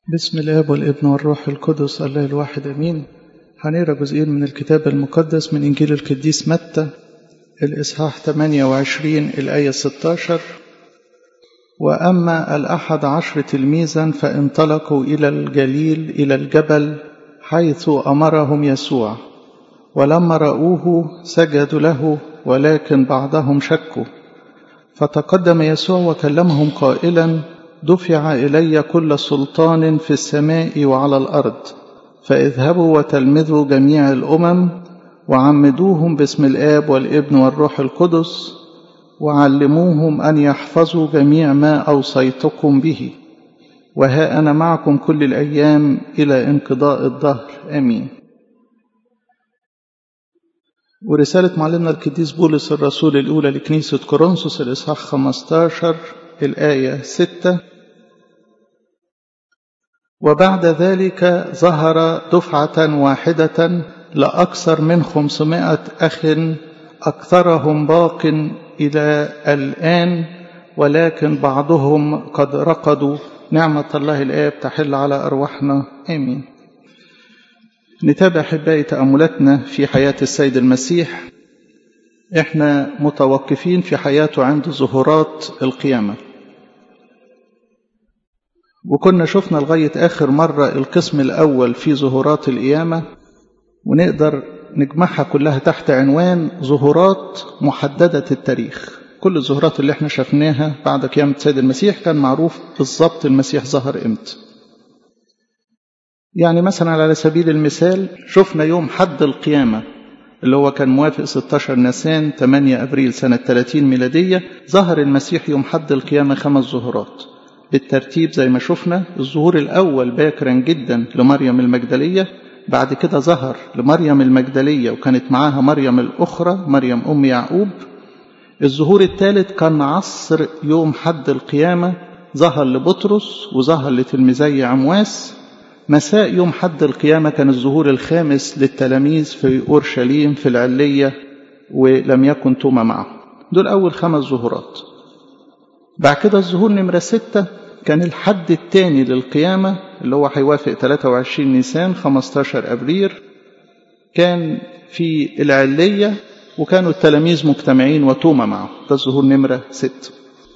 بسم الاب والابن والروح القدس الله الواحد امين هنقرا جزئين من الكتاب المقدس من انجيل القديس متى الاصحاح 28 الايه 16 واما الاحد عشر تلميذا فانطلقوا الى الجليل الى الجبل حيث امرهم يسوع ولما راوه سجدوا له ولكن بعضهم شكوا فتقدم يسوع وكلمهم قائلا دفع الي كل سلطان في السماء وعلى الارض فاذهبوا وتلمذوا جميع الامم وعمدوهم باسم الاب والابن والروح القدس وعلموهم ان يحفظوا جميع ما اوصيتكم به وها انا معكم كل الايام الى انقضاء الدهر امين ورسالة معلمنا القديس بولس الرسول الأولى لكنيسة كورنثوس الإصحاح 15 الآية 6 وبعد ذلك ظهر دفعة واحدة لأكثر من خمسمائة أخ أكثرهم باق إلى الآن ولكن بعضهم قد رقدوا نعمة الله الآب تحل على أرواحنا آمين نتابع أحبائي تأملاتنا في حياة السيد المسيح احنا متوقفين في حياته عند ظهورات القيامة وكنا شفنا لغاية آخر مرة القسم الأول في ظهورات القيامة ونقدر نجمعها كلها تحت عنوان ظهورات محددة التاريخ كل الظهورات اللي احنا شفناها بعد قيامة السيد المسيح كان معروف بالظبط المسيح ظهر امتى يعني مثلا على سبيل المثال شفنا يوم حد القيامة اللي هو كان موافق 16 نيسان 8 أبريل سنة 30 ميلادية ظهر المسيح يوم حد القيامة خمس ظهورات بالترتيب زي ما شفنا الظهور الأول باكرا جدا لمريم المجدلية بعد كده ظهر لمريم المجدلية وكانت معاها مريم الأخرى مريم أم يعقوب الظهور الثالث كان عصر يوم حد القيامة ظهر لبطرس وظهر لتلميذي عمواس مساء يوم حد القيامة كان الظهور الخامس للتلاميذ في أورشليم في العلية ولم يكن توما معه دول أول خمس ظهورات بعد كده الظهور نمرة ستة كان الحد الثاني للقيامة اللي هو هيوافق 23 نيسان 15 أبريل كان في العلية وكانوا التلاميذ مجتمعين وتوما معه ده الظهور نمرة ستة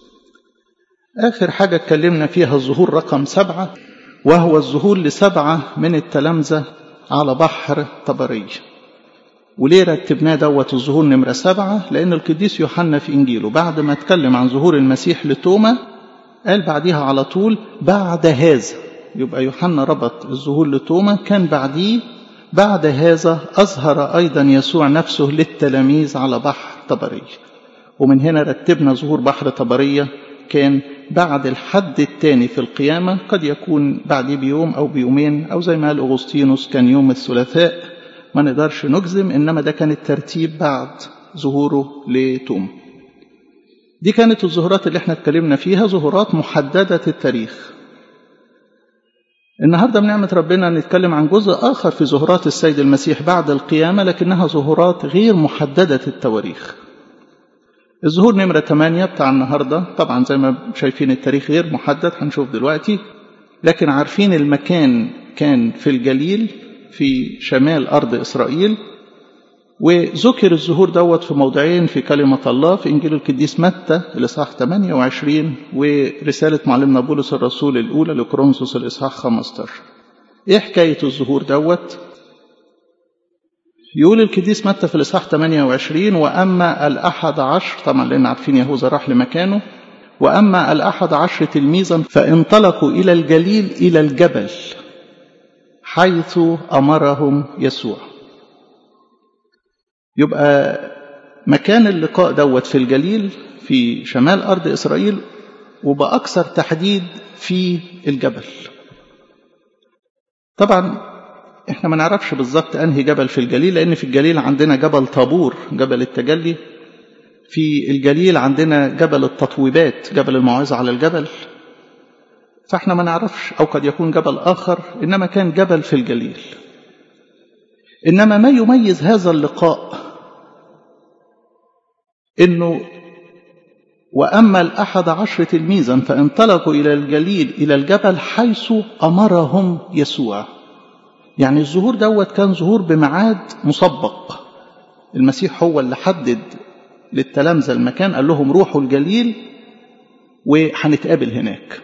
آخر حاجة اتكلمنا فيها الظهور رقم سبعة وهو الظهور لسبعة من التلامذة على بحر طبرية وليه رتبناه دوت الظهور نمرة سبعة لأن القديس يوحنا في إنجيله بعد ما اتكلم عن ظهور المسيح لتوما قال بعديها على طول بعد هذا يبقى يوحنا ربط الظهور لتوما كان بعديه بعد هذا أظهر أيضا يسوع نفسه للتلاميذ على بحر طبرية ومن هنا رتبنا ظهور بحر طبرية كان بعد الحد الثاني في القيامة قد يكون بعد بيوم أو بيومين أو زي ما قال أغسطينوس كان يوم الثلاثاء ما نقدرش نجزم إنما ده كان الترتيب بعد ظهوره لتوم دي كانت الظهورات اللي احنا اتكلمنا فيها ظهورات محددة التاريخ النهاردة بنعمة ربنا نتكلم عن جزء آخر في ظهورات السيد المسيح بعد القيامة لكنها ظهورات غير محددة التواريخ الظهور نمرة 8 بتاع النهاردة طبعا زي ما شايفين التاريخ غير محدد هنشوف دلوقتي لكن عارفين المكان كان في الجليل في شمال أرض إسرائيل وذكر الظهور دوت في موضعين في كلمة الله في إنجيل القديس متى الإصحاح 28 ورسالة معلمنا بولس الرسول الأولى لكورنثوس الإصحاح 15 إيه حكاية الظهور دوت؟ يقول القديس متى في الإصحاح 28 وأما الأحد عشر طبعا لأن عارفين يهوذا راح لمكانه وأما الأحد عشر تلميذا فانطلقوا إلى الجليل إلى الجبل حيث أمرهم يسوع يبقى مكان اللقاء دوت في الجليل في شمال أرض إسرائيل وبأكثر تحديد في الجبل طبعا احنا ما نعرفش بالظبط انهي جبل في الجليل لان في الجليل عندنا جبل طابور جبل التجلي في الجليل عندنا جبل التطويبات جبل الموعظة على الجبل فاحنا ما نعرفش او قد يكون جبل اخر انما كان جبل في الجليل انما ما يميز هذا اللقاء انه وأما الأحد عشر تلميذا فانطلقوا إلى الجليل إلى الجبل حيث أمرهم يسوع يعني الظهور دوت كان ظهور بميعاد مسبق المسيح هو اللي حدد للتلامذة المكان قال لهم روحوا الجليل وهنتقابل هناك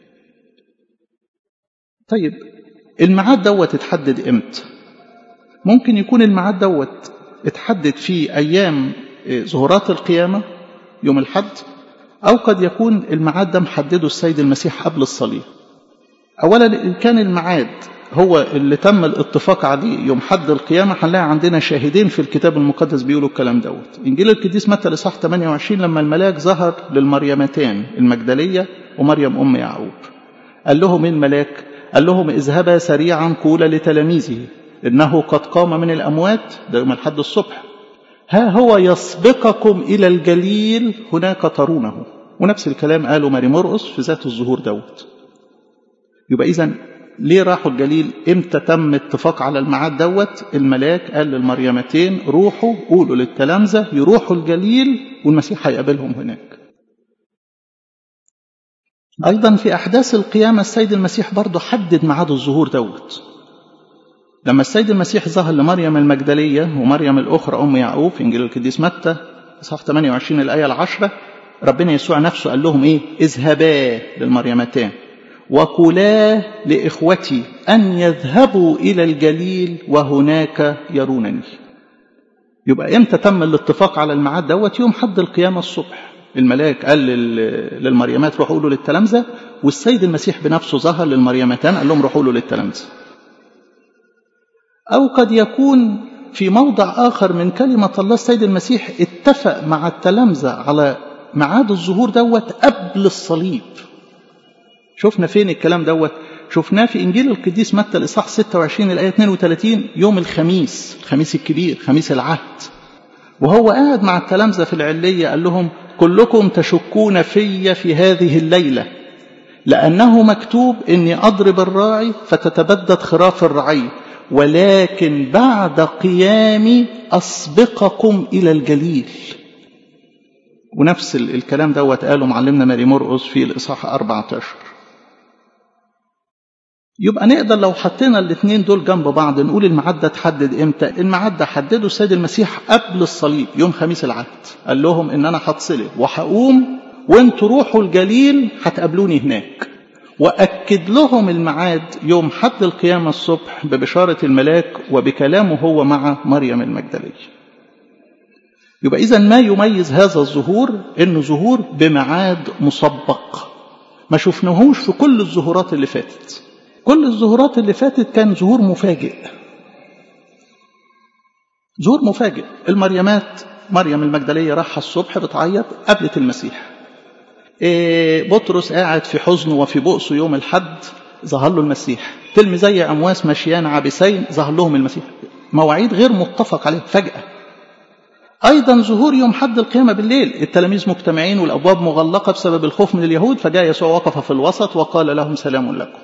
طيب الميعاد دوت اتحدد امتى ممكن يكون الميعاد دوت اتحدد في ايام ظهورات القيامه يوم الحد او قد يكون الميعاد ده محدده السيد المسيح قبل الصليب اولا ان كان الميعاد هو اللي تم الاتفاق عليه يوم حد القيامة هنلاقي عندنا شاهدين في الكتاب المقدس بيقولوا الكلام دوت إنجيل القديس متى الإصحاح 28 لما الملاك ظهر للمريمتان المجدلية ومريم أم يعقوب قال لهم الملاك قال لهم اذهبا سريعا قولا لتلاميذه إنه قد قام من الأموات ده يوم الحد الصبح ها هو يسبقكم إلى الجليل هناك ترونه ونفس الكلام قاله ماري مرقس في ذات الظهور دوت يبقى إذا ليه راحوا الجليل امتى تم اتفاق على الميعاد دوت الملاك قال للمريمتين روحوا قولوا للتلامذة يروحوا الجليل والمسيح هيقابلهم هناك أيضا في أحداث القيامة السيد المسيح برضه حدد ميعاد الظهور دوت لما السيد المسيح ظهر لمريم المجدلية ومريم الأخرى أم يعقوب في إنجيل القديس متى صح 28 الآية العشرة ربنا يسوع نفسه قال لهم إيه اذهبا للمريمتان وقولا لإخوتي أن يذهبوا إلى الجليل وهناك يرونني يبقى إمتى تم الاتفاق على الميعاد دوت يوم حد القيامة الصبح الملاك قال للمريمات روحوا له للتلامذة والسيد المسيح بنفسه ظهر للمريمتان قال لهم روحوا له للتلامذة أو قد يكون في موضع آخر من كلمة الله السيد المسيح اتفق مع التلامذة على ميعاد الظهور دوت قبل الصليب شفنا فين الكلام دوت شفناه في انجيل القديس متى الاصحاح 26 الايه 32 يوم الخميس الخميس الكبير خميس العهد وهو قاعد مع التلامذه في العليه قال لهم كلكم تشكون في في هذه الليله لانه مكتوب اني اضرب الراعي فتتبدد خراف الرعي ولكن بعد قيامي اسبقكم الى الجليل ونفس الكلام دوت قاله معلمنا ماري مرقس في الاصحاح 14 يبقى نقدر لو حطينا الاثنين دول جنب بعض نقول الميعاد ده اتحدد امتى؟ الميعاد ده حدده السيد المسيح قبل الصليب يوم خميس العهد قال لهم ان انا هتصلب وهقوم وانتوا روحوا الجليل هتقابلوني هناك واكد لهم الميعاد يوم حد القيامه الصبح ببشاره الملاك وبكلامه هو مع مريم المجدليه يبقى اذا ما يميز هذا الظهور انه ظهور بميعاد مسبق ما شفناهوش في كل الظهورات اللي فاتت كل الظهورات اللي فاتت كان ظهور مفاجئ ظهور مفاجئ المريمات مريم المجدلية راحة الصبح بتعيط قابلت المسيح إيه بطرس قاعد في حزنه وفي بؤسه يوم الحد ظهر له المسيح تلميذي أمواس مشيان عابسين ظهر لهم المسيح مواعيد غير متفق عليها فجأة أيضا ظهور يوم حد القيامة بالليل التلاميذ مجتمعين والأبواب مغلقة بسبب الخوف من اليهود فجاء يسوع وقف في الوسط وقال لهم سلام لكم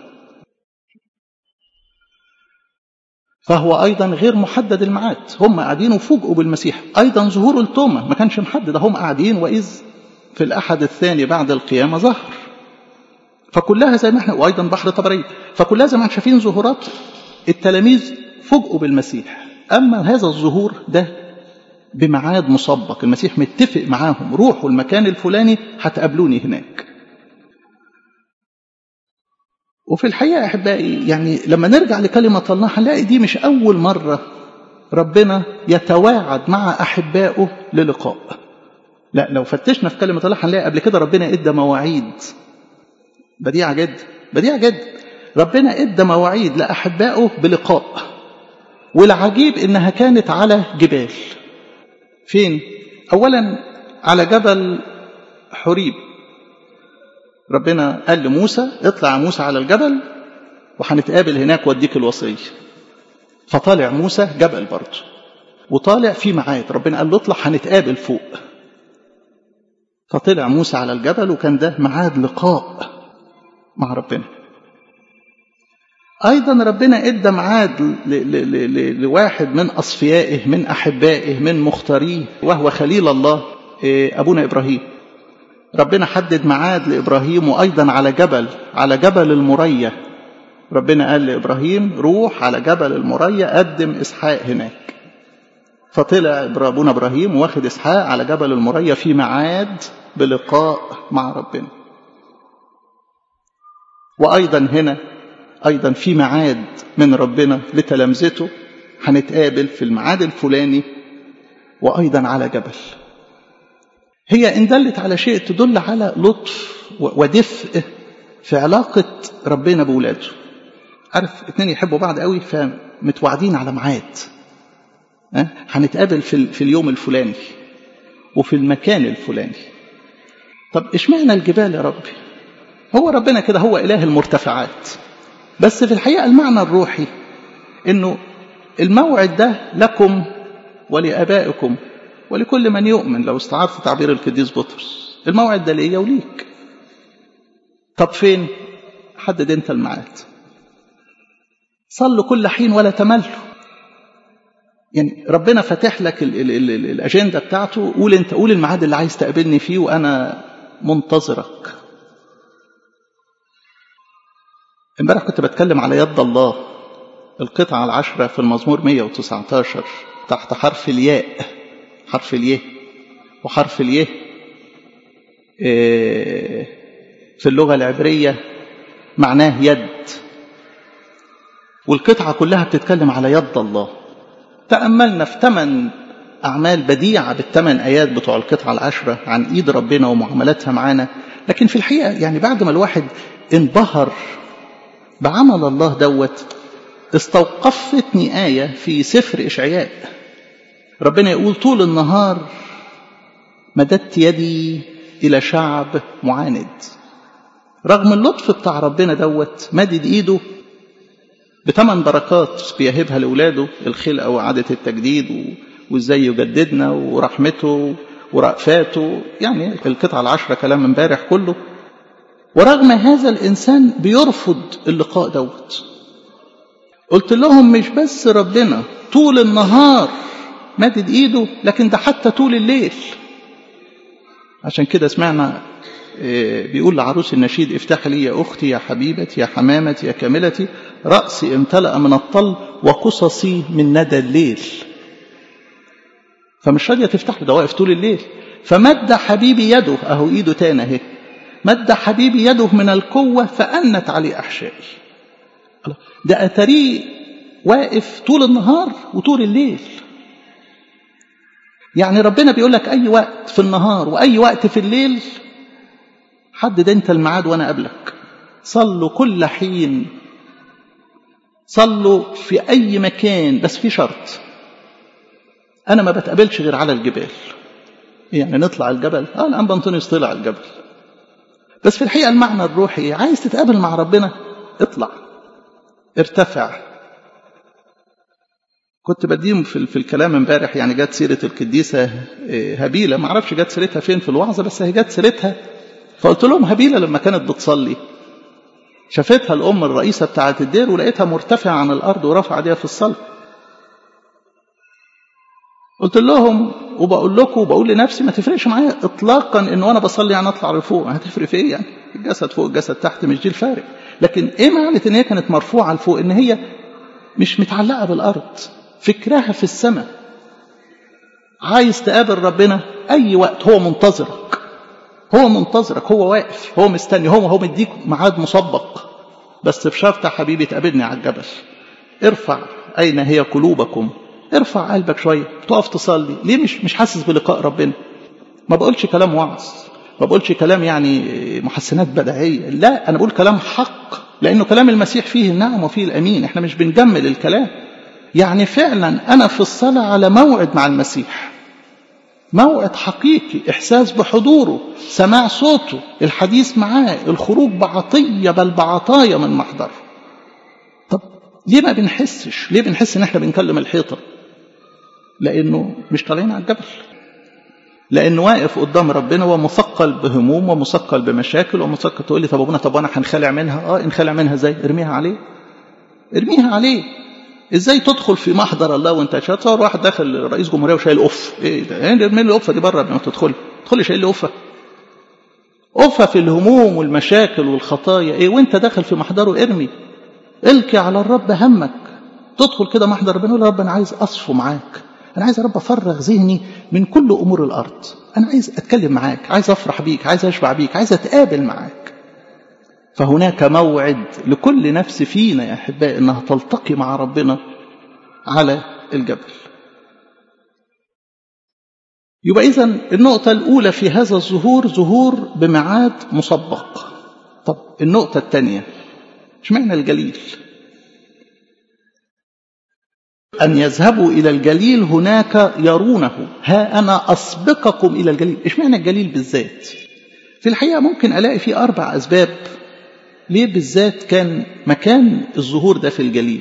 فهو أيضا غير محدد الميعاد هم قاعدين وفوجئوا بالمسيح أيضا ظهور التومة ما كانش محدد هم قاعدين وإذ في الأحد الثاني بعد القيامة ظهر فكلها زي ما احنا وأيضا بحر طبرية فكلها زي ما احنا شايفين ظهورات التلاميذ فوجئوا بالمسيح أما هذا الظهور ده بميعاد مسبق المسيح متفق معاهم روحوا المكان الفلاني هتقابلوني هناك وفي الحقيقة أحبائي يعني لما نرجع لكلمة الله هنلاقي دي مش أول مرة ربنا يتواعد مع أحبائه للقاء لا لو فتشنا في كلمة الله هنلاقي قبل كده ربنا إدى مواعيد بديعة جدا بديعة جدا ربنا إدى مواعيد لأحبائه بلقاء والعجيب إنها كانت على جبال فين؟ أولا على جبل حريب ربنا قال لموسى اطلع موسى على الجبل وهنتقابل هناك واديك الوصية فطالع موسى جبل برضه وطالع في ميعاد ربنا قال له اطلع هنتقابل فوق فطلع موسى على الجبل وكان ده ميعاد لقاء مع ربنا أيضا ربنا إدى ميعاد لواحد من أصفيائه من أحبائه من مختاريه وهو خليل الله أبونا إبراهيم ربنا حدد ميعاد لإبراهيم وأيضا على جبل على جبل المرية ربنا قال لإبراهيم روح على جبل المرية قدم إسحاق هناك فطلع أبونا إبراهيم واخد إسحاق على جبل المرية في ميعاد بلقاء مع ربنا وأيضا هنا أيضا في ميعاد من ربنا لتلامذته هنتقابل في الميعاد الفلاني وأيضا على جبل هي إن دلت على شيء تدل على لطف ودفء في علاقة ربنا بولاده عارف اتنين يحبوا بعض قوي فمتوعدين على ميعاد هنتقابل في, في اليوم الفلاني وفي المكان الفلاني طب اشمعنى الجبال يا ربي هو ربنا كده هو إله المرتفعات بس في الحقيقة المعنى الروحي انه الموعد ده لكم ولآبائكم ولكل من يؤمن لو استعرت تعبير القديس بطرس الموعد ده ليا وليك طب فين حدد انت الميعاد صلوا كل حين ولا تملوا يعني ربنا فاتح لك ال ال ال ال الاجنده بتاعته قول انت قول الميعاد اللي عايز تقابلني فيه وانا منتظرك امبارح كنت بتكلم على يد الله القطعة العشرة في المزمور 119 تحت حرف الياء حرف اليه وحرف اليه في اللغة العبرية معناه يد والقطعة كلها بتتكلم على يد الله تأملنا في ثمان أعمال بديعة بالثمان آيات بتوع القطعة العشرة عن إيد ربنا ومعاملاتها معانا لكن في الحقيقة يعني بعد ما الواحد انبهر بعمل الله دوت استوقفتني آية في سفر إشعياء ربنا يقول طول النهار مددت يدي إلى شعب معاند رغم اللطف بتاع ربنا دوت مدد إيده بثمان بركات بيهبها لأولاده الخلقة وعادة التجديد وإزاي يجددنا ورحمته ورأفاته يعني القطعة العشرة كلام امبارح كله ورغم هذا الإنسان بيرفض اللقاء دوت قلت لهم مش بس ربنا طول النهار مادد ايده لكن ده حتى طول الليل عشان كده سمعنا بيقول لعروس النشيد افتح لي يا اختي يا حبيبتي يا حمامتي يا كاملتي راسي امتلا من الطل وقصصي من ندى الليل فمش راضيه تفتح له ده واقف طول الليل فمد حبيبي يده اهو ايده تاني اهي مد حبيبي يده من القوه فانت عليه احشائي ده اتريه واقف طول النهار وطول الليل يعني ربنا بيقول لك اي وقت في النهار واي وقت في الليل حدد انت الميعاد وانا قبلك صلوا كل حين صلوا في اي مكان بس في شرط انا ما بتقابلش غير على الجبال يعني نطلع الجبل اه الانبا انطونيوس طلع الجبل بس في الحقيقه المعنى الروحي عايز تتقابل مع ربنا اطلع ارتفع كنت بديهم في, في الكلام امبارح يعني جت سيره القديسه هبيله ما اعرفش جت سيرتها فين في الوعظه بس هي جت سيرتها فقلت لهم هبيله لما كانت بتصلي شافتها الام الرئيسه بتاعه الدير ولقيتها مرتفعه عن الارض ورافعه ايديها في الصلاه قلت لهم وبقول لكم وبقول لنفسي ما تفرقش معايا اطلاقا ان وانا بصلي يعني اطلع لفوق هتفرق في ايه يعني الجسد فوق الجسد تحت مش دي الفارق لكن ايه معنى ان هي كانت مرفوعه لفوق ان هي مش متعلقه بالارض فكرها في السماء عايز تقابل ربنا اي وقت هو منتظرك هو منتظرك هو واقف هو مستني هو هو مديك ميعاد مسبق بس بشرط يا حبيبي تقابلني على الجبل ارفع اين هي قلوبكم ارفع قلبك شويه تقف تصلي ليه مش مش حاسس بلقاء ربنا ما بقولش كلام وعظ ما بقولش كلام يعني محسنات بديعيه لا انا بقول كلام حق لانه كلام المسيح فيه النعم وفيه الامين احنا مش بنجمل الكلام يعني فعلا انا في الصلاه على موعد مع المسيح موعد حقيقي احساس بحضوره سماع صوته الحديث معاه الخروج بعطيه بل بعطايا من محضره طب ليه ما بنحسش ليه بنحس ان احنا بنكلم الحيطه لانه مش طالعين على الجبل لانه واقف قدام ربنا ومثقل بهموم ومثقل بمشاكل ومثقل تقول لي طب ابونا طب انا هنخلع منها اه انخلع منها ازاي ارميها عليه ارميها عليه ازاي تدخل في محضر الله وانت تصور واحد داخل رئيس جمهوريه وشايل قف ايه ده يعني ارمي له القفه دي بره قبل ما تدخل تدخل شايل له قفه أفف الهموم والمشاكل والخطايا إيه وانت داخل في محضره ارمي القي على الرب همك تدخل كده محضر ربنا يقول يا رب أنا عايز أصفو معاك أنا عايز يا رب أفرغ ذهني من كل أمور الأرض أنا عايز أتكلم معاك عايز أفرح بيك عايز أشبع بيك عايز أتقابل معاك فهناك موعد لكل نفس فينا يا أحبائي إنها تلتقي مع ربنا على الجبل يبقى إذا النقطة الأولى في هذا الظهور ظهور بميعاد مسبق طب النقطة الثانية اشمعنى الجليل أن يذهبوا إلى الجليل هناك يرونه ها أنا أسبقكم إلى الجليل اشمعنى الجليل بالذات في الحقيقة ممكن ألاقي فيه أربع أسباب ليه بالذات كان مكان الظهور ده في الجليل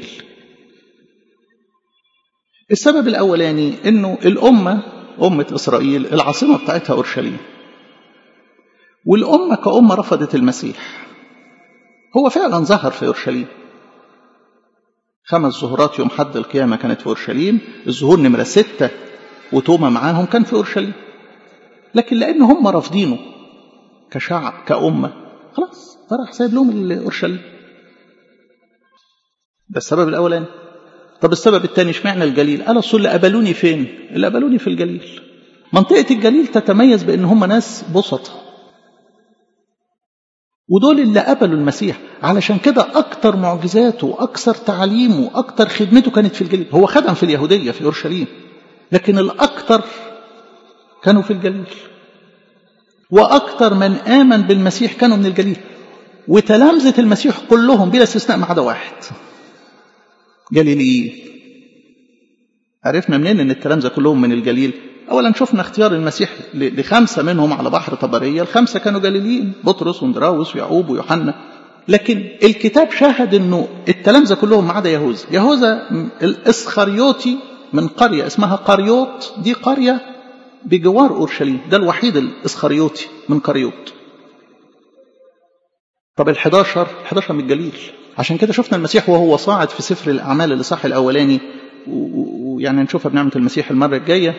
السبب الأولاني أنه الأمة أمة إسرائيل العاصمة بتاعتها أورشليم والأمة كأمة رفضت المسيح هو فعلا ظهر في أورشليم خمس ظهورات يوم حد القيامة كانت في أورشليم الظهور نمرة ستة وتوما معاهم كان في أورشليم لكن لأن هم رافضينه كشعب كأمة خلاص فراح سايب لهم أورشليم ده السبب الأولاني طب السبب الثاني اشمعنى الجليل قال اصل اللي قبلوني فين اللي قبلوني في الجليل منطقة الجليل تتميز بأن هم ناس بسطة ودول اللي قبلوا المسيح علشان كده أكتر معجزاته وأكثر تعليمه وأكتر خدمته كانت في الجليل هو خدم في اليهودية في أورشليم لكن الأكثر كانوا في الجليل وأكثر من آمن بالمسيح كانوا من الجليل وتلامذة المسيح كلهم بلا استثناء ما عدا واحد جليليين عرفنا منين ان التلامذه كلهم من الجليل اولا شفنا اختيار المسيح لخمسه منهم على بحر طبريه الخمسه كانوا جليليين بطرس وندراوس ويعقوب ويوحنا لكن الكتاب شاهد انه التلامذه كلهم ما عدا يهوذا يهوذا الاسخريوطي من قريه اسمها قريوط دي قريه بجوار اورشليم ده الوحيد الاسخريوطي من قريوط طب ال11 11 من الجليل عشان كده شفنا المسيح وهو صاعد في سفر الأعمال الإصحاح الأولاني ويعني نشوفها بنعمة المسيح المرة الجاية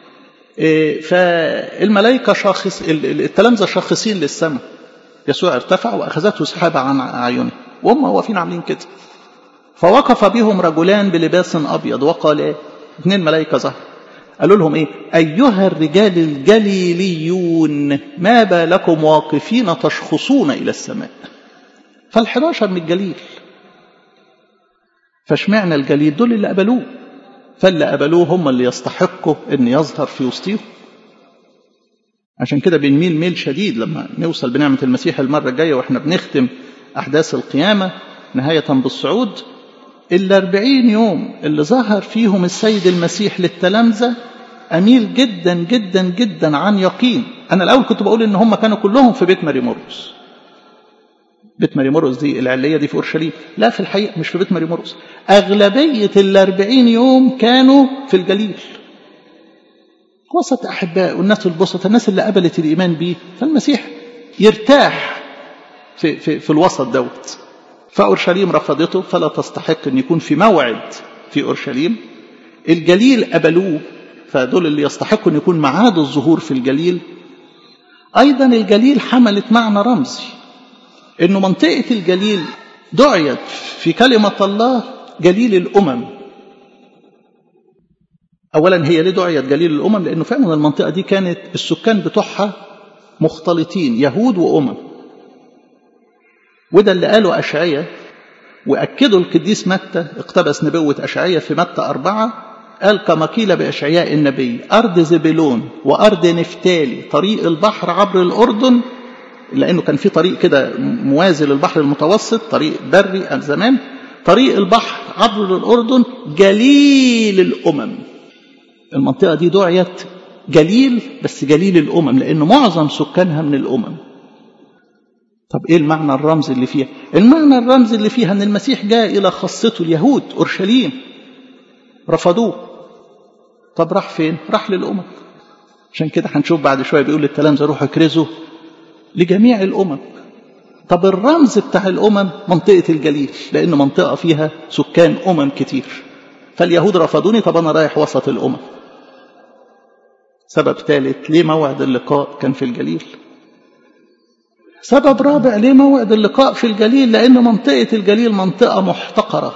فالملائكة شاخص التلامذة شاخصين للسماء يسوع ارتفع وأخذته سحابة عن أعينه وهم واقفين عاملين كده فوقف بهم رجلان بلباس أبيض وقال إيه اثنين ملائكة ظهر قالوا لهم إيه أيها الرجال الجليليون ما بالكم واقفين تشخصون إلى السماء فالحداشر من الجليل فاشمعنى الجليل دول اللي قبلوه فاللي قبلوه هم اللي يستحقوا ان يظهر في وسطهم عشان كده بنميل ميل شديد لما نوصل بنعمة المسيح المرة الجاية واحنا بنختم أحداث القيامة نهاية بالصعود الأربعين يوم اللي ظهر فيهم السيد المسيح للتلامذة أميل جدا جدا جدا عن يقين أنا الأول كنت بقول إن هم كانوا كلهم في بيت ماري مرقس بيت ماري مرقس دي العلية دي في أورشليم لا في الحقيقة مش في بيت ماري مرقس أغلبية الأربعين يوم كانوا في الجليل وسط أحباء والناس البسط الناس اللي قبلت الإيمان بيه فالمسيح يرتاح في, في, في الوسط دوت فأورشليم رفضته فلا تستحق أن يكون في موعد في أورشليم الجليل قبلوه فدول اللي يستحقوا أن يكون معاد الظهور في الجليل أيضا الجليل حملت معنى رمزي أنه منطقة الجليل دعيت في كلمة الله جليل الأمم أولا هي ليه دعيت جليل الأمم لأنه فعلا المنطقة دي كانت السكان بتوعها مختلطين يهود وأمم وده اللي قاله أشعية وأكدوا القديس متى اقتبس نبوة أشعية في متى أربعة قال كما قيل بأشعياء النبي أرض زبلون وأرض نفتالي طريق البحر عبر الأردن لأنه كان في طريق كده موازي للبحر المتوسط طريق بري زمان طريق البحر عبر الأردن جليل الأمم المنطقة دي دعيت جليل بس جليل الأمم لأنه معظم سكانها من الأمم طب إيه المعنى الرمزي اللي فيها المعنى الرمزي اللي فيها أن المسيح جاء إلى خاصته اليهود أورشليم رفضوه طب راح فين راح للأمم عشان كده هنشوف بعد شوية بيقول للتلامذة روحوا اكرزوا لجميع الأمم طب الرمز بتاع الأمم منطقة الجليل لأن منطقة فيها سكان أمم كتير فاليهود رفضوني طب أنا رايح وسط الأمم سبب ثالث ليه موعد اللقاء كان في الجليل سبب رابع ليه موعد اللقاء في الجليل لأن منطقة الجليل منطقة محتقرة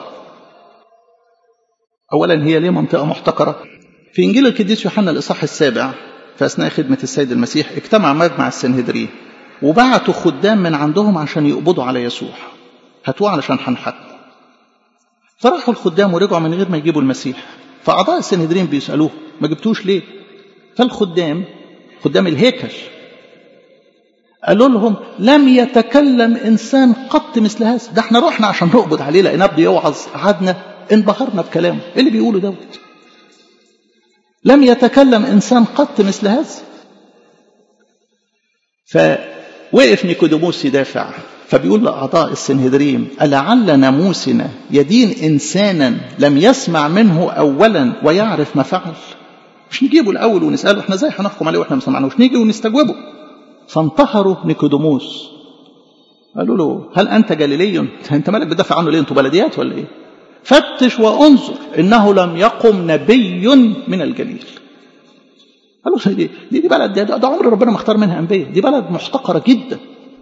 أولا هي ليه منطقة محتقرة في إنجيل القديس يوحنا الإصحاح السابع في أثناء خدمة السيد المسيح اجتمع مجمع السنهدرين وبعتوا خدام من عندهم عشان يقبضوا على يسوع هاتوه علشان هنحكمه فراحوا الخدام ورجعوا من غير ما يجيبوا المسيح فأعضاء السنهدرين بيسألوه ما جبتوش ليه فالخدام خدام الهيكل قالوا لهم لم يتكلم إنسان قط مثل هذا ده احنا رحنا عشان نقبض عليه لقيناه بيوعظ قعدنا انبهرنا بكلامه ايه اللي بيقوله دوت لم يتكلم إنسان قط مثل هذا فوقف نيكوديموس يدافع فبيقول لأعضاء السنهدريم ألعل ناموسنا يدين إنسانا لم يسمع منه أولا ويعرف ما فعل مش نجيبه الأول ونسأله احنا ازاي هنحكم عليه واحنا ما سمعناهوش نيجي ونستجوبه فانتهروا نيكوديموس قالوا له هل أنت جليلي أنت مالك بتدافع عنه ليه أنتوا بلديات ولا إيه فتش وانظر إنه لم يقم نبي من الجليل قالوا دي, دي, دي بلد ده, ده عمر ربنا ما اختار منها أنبياء دي بلد محتقرة جدا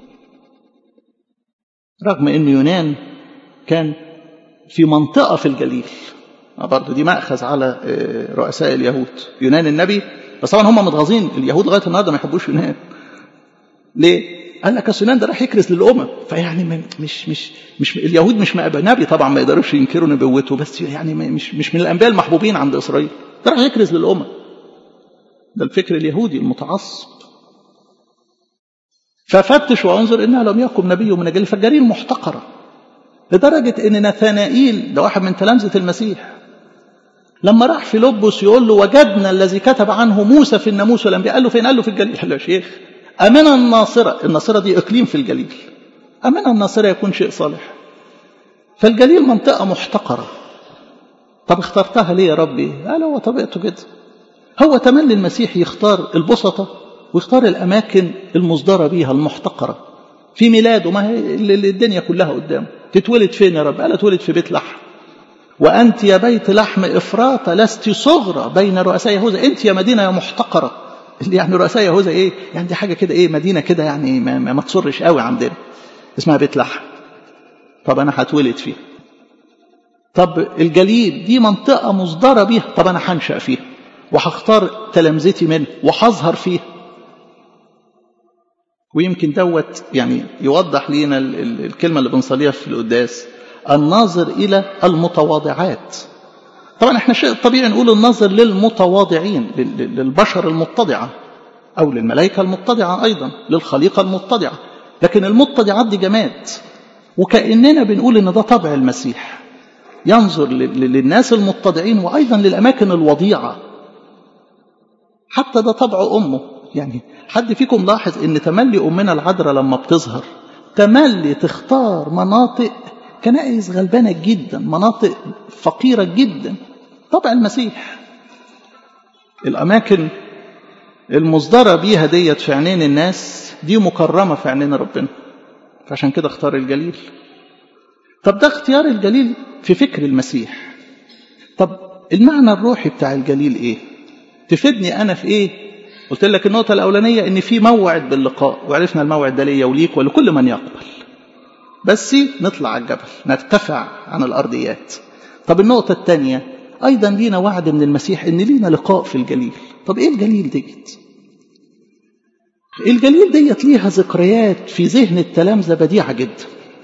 رغم أن يونان كان في منطقة في الجليل برضه دي مأخذ على رؤساء اليهود يونان النبي بس طبعا هم متغاظين اليهود لغايه النهارده ما يحبوش يونان ليه؟ قال لك اصل يونان ده راح يكرس للامم فيعني مش مش مش اليهود مش نبي طبعا ما يقدروش ينكروا نبوته بس يعني مش مش من الانبياء المحبوبين عند اسرائيل ده راح يكرس للامم ده الفكر اليهودي المتعصب ففتش وانظر انها لم يقم نبي من الجليل فالجليل محتقره لدرجه ان نثانائيل ده واحد من تلامذه المسيح لما راح فيلبس يقول له وجدنا الذي كتب عنه موسى في الناموس والانبياء قال له فين؟ قال له في الجليل قال له يا شيخ أمنا الناصرة الناصرة دي إقليم في الجليل أمنا الناصرة يكون شيء صالح فالجليل منطقة محتقرة طب اخترتها ليه يا ربي؟ قال هو طبيعته كده هو تملي المسيح يختار البسطة ويختار الأماكن المصدرة بيها المحتقرة في ميلاده ما هي الدنيا كلها قدامه تتولد فين يا رب؟ قال اتولد في بيت لحم وأنت يا بيت لحم إفراط لست صغرى بين رؤساء يهوذا أنت يا مدينة يا محتقرة يعني رؤساء يهوذا إيه يعني دي حاجة كده إيه مدينة كده يعني ما, ما, ما تصرش قوي عندنا اسمها بيت لحم طب أنا هتولد فيها طب الجليل دي منطقة مصدرة بيها طب أنا هنشأ فيها وهختار تلامذتي منه وهظهر فيها ويمكن دوت يعني يوضح لينا الكلمة اللي بنصليها في القداس الناظر إلى المتواضعات طبعا احنا شيء طبيعي نقول الناظر للمتواضعين للبشر المتضعة أو للملائكة المتضعة أيضا للخليقة المتضعة لكن المتضعات دي جماد وكأننا بنقول إن ده طبع المسيح ينظر للناس المتضعين وأيضا للأماكن الوضيعة حتى ده طبع أمه يعني حد فيكم لاحظ إن تملي أمنا العذراء لما بتظهر تملي تختار مناطق كنائس غلبانة جدا مناطق فقيرة جدا طبع المسيح الأماكن المصدرة بيها ديت في عينين الناس دي مكرمة في عينين ربنا فعشان كده اختار الجليل طب ده اختيار الجليل في فكر المسيح طب المعنى الروحي بتاع الجليل ايه تفيدني انا في ايه قلت لك النقطة الأولانية إن في موعد باللقاء وعرفنا الموعد ده ليا وليك ولكل من يقبل بس نطلع على الجبل نرتفع عن الأرضيات طب النقطة الثانية أيضا لينا وعد من المسيح إن لينا لقاء في الجليل طب إيه الجليل ديت الجليل ديت ليها ذكريات في ذهن التلامذة بديعة جدا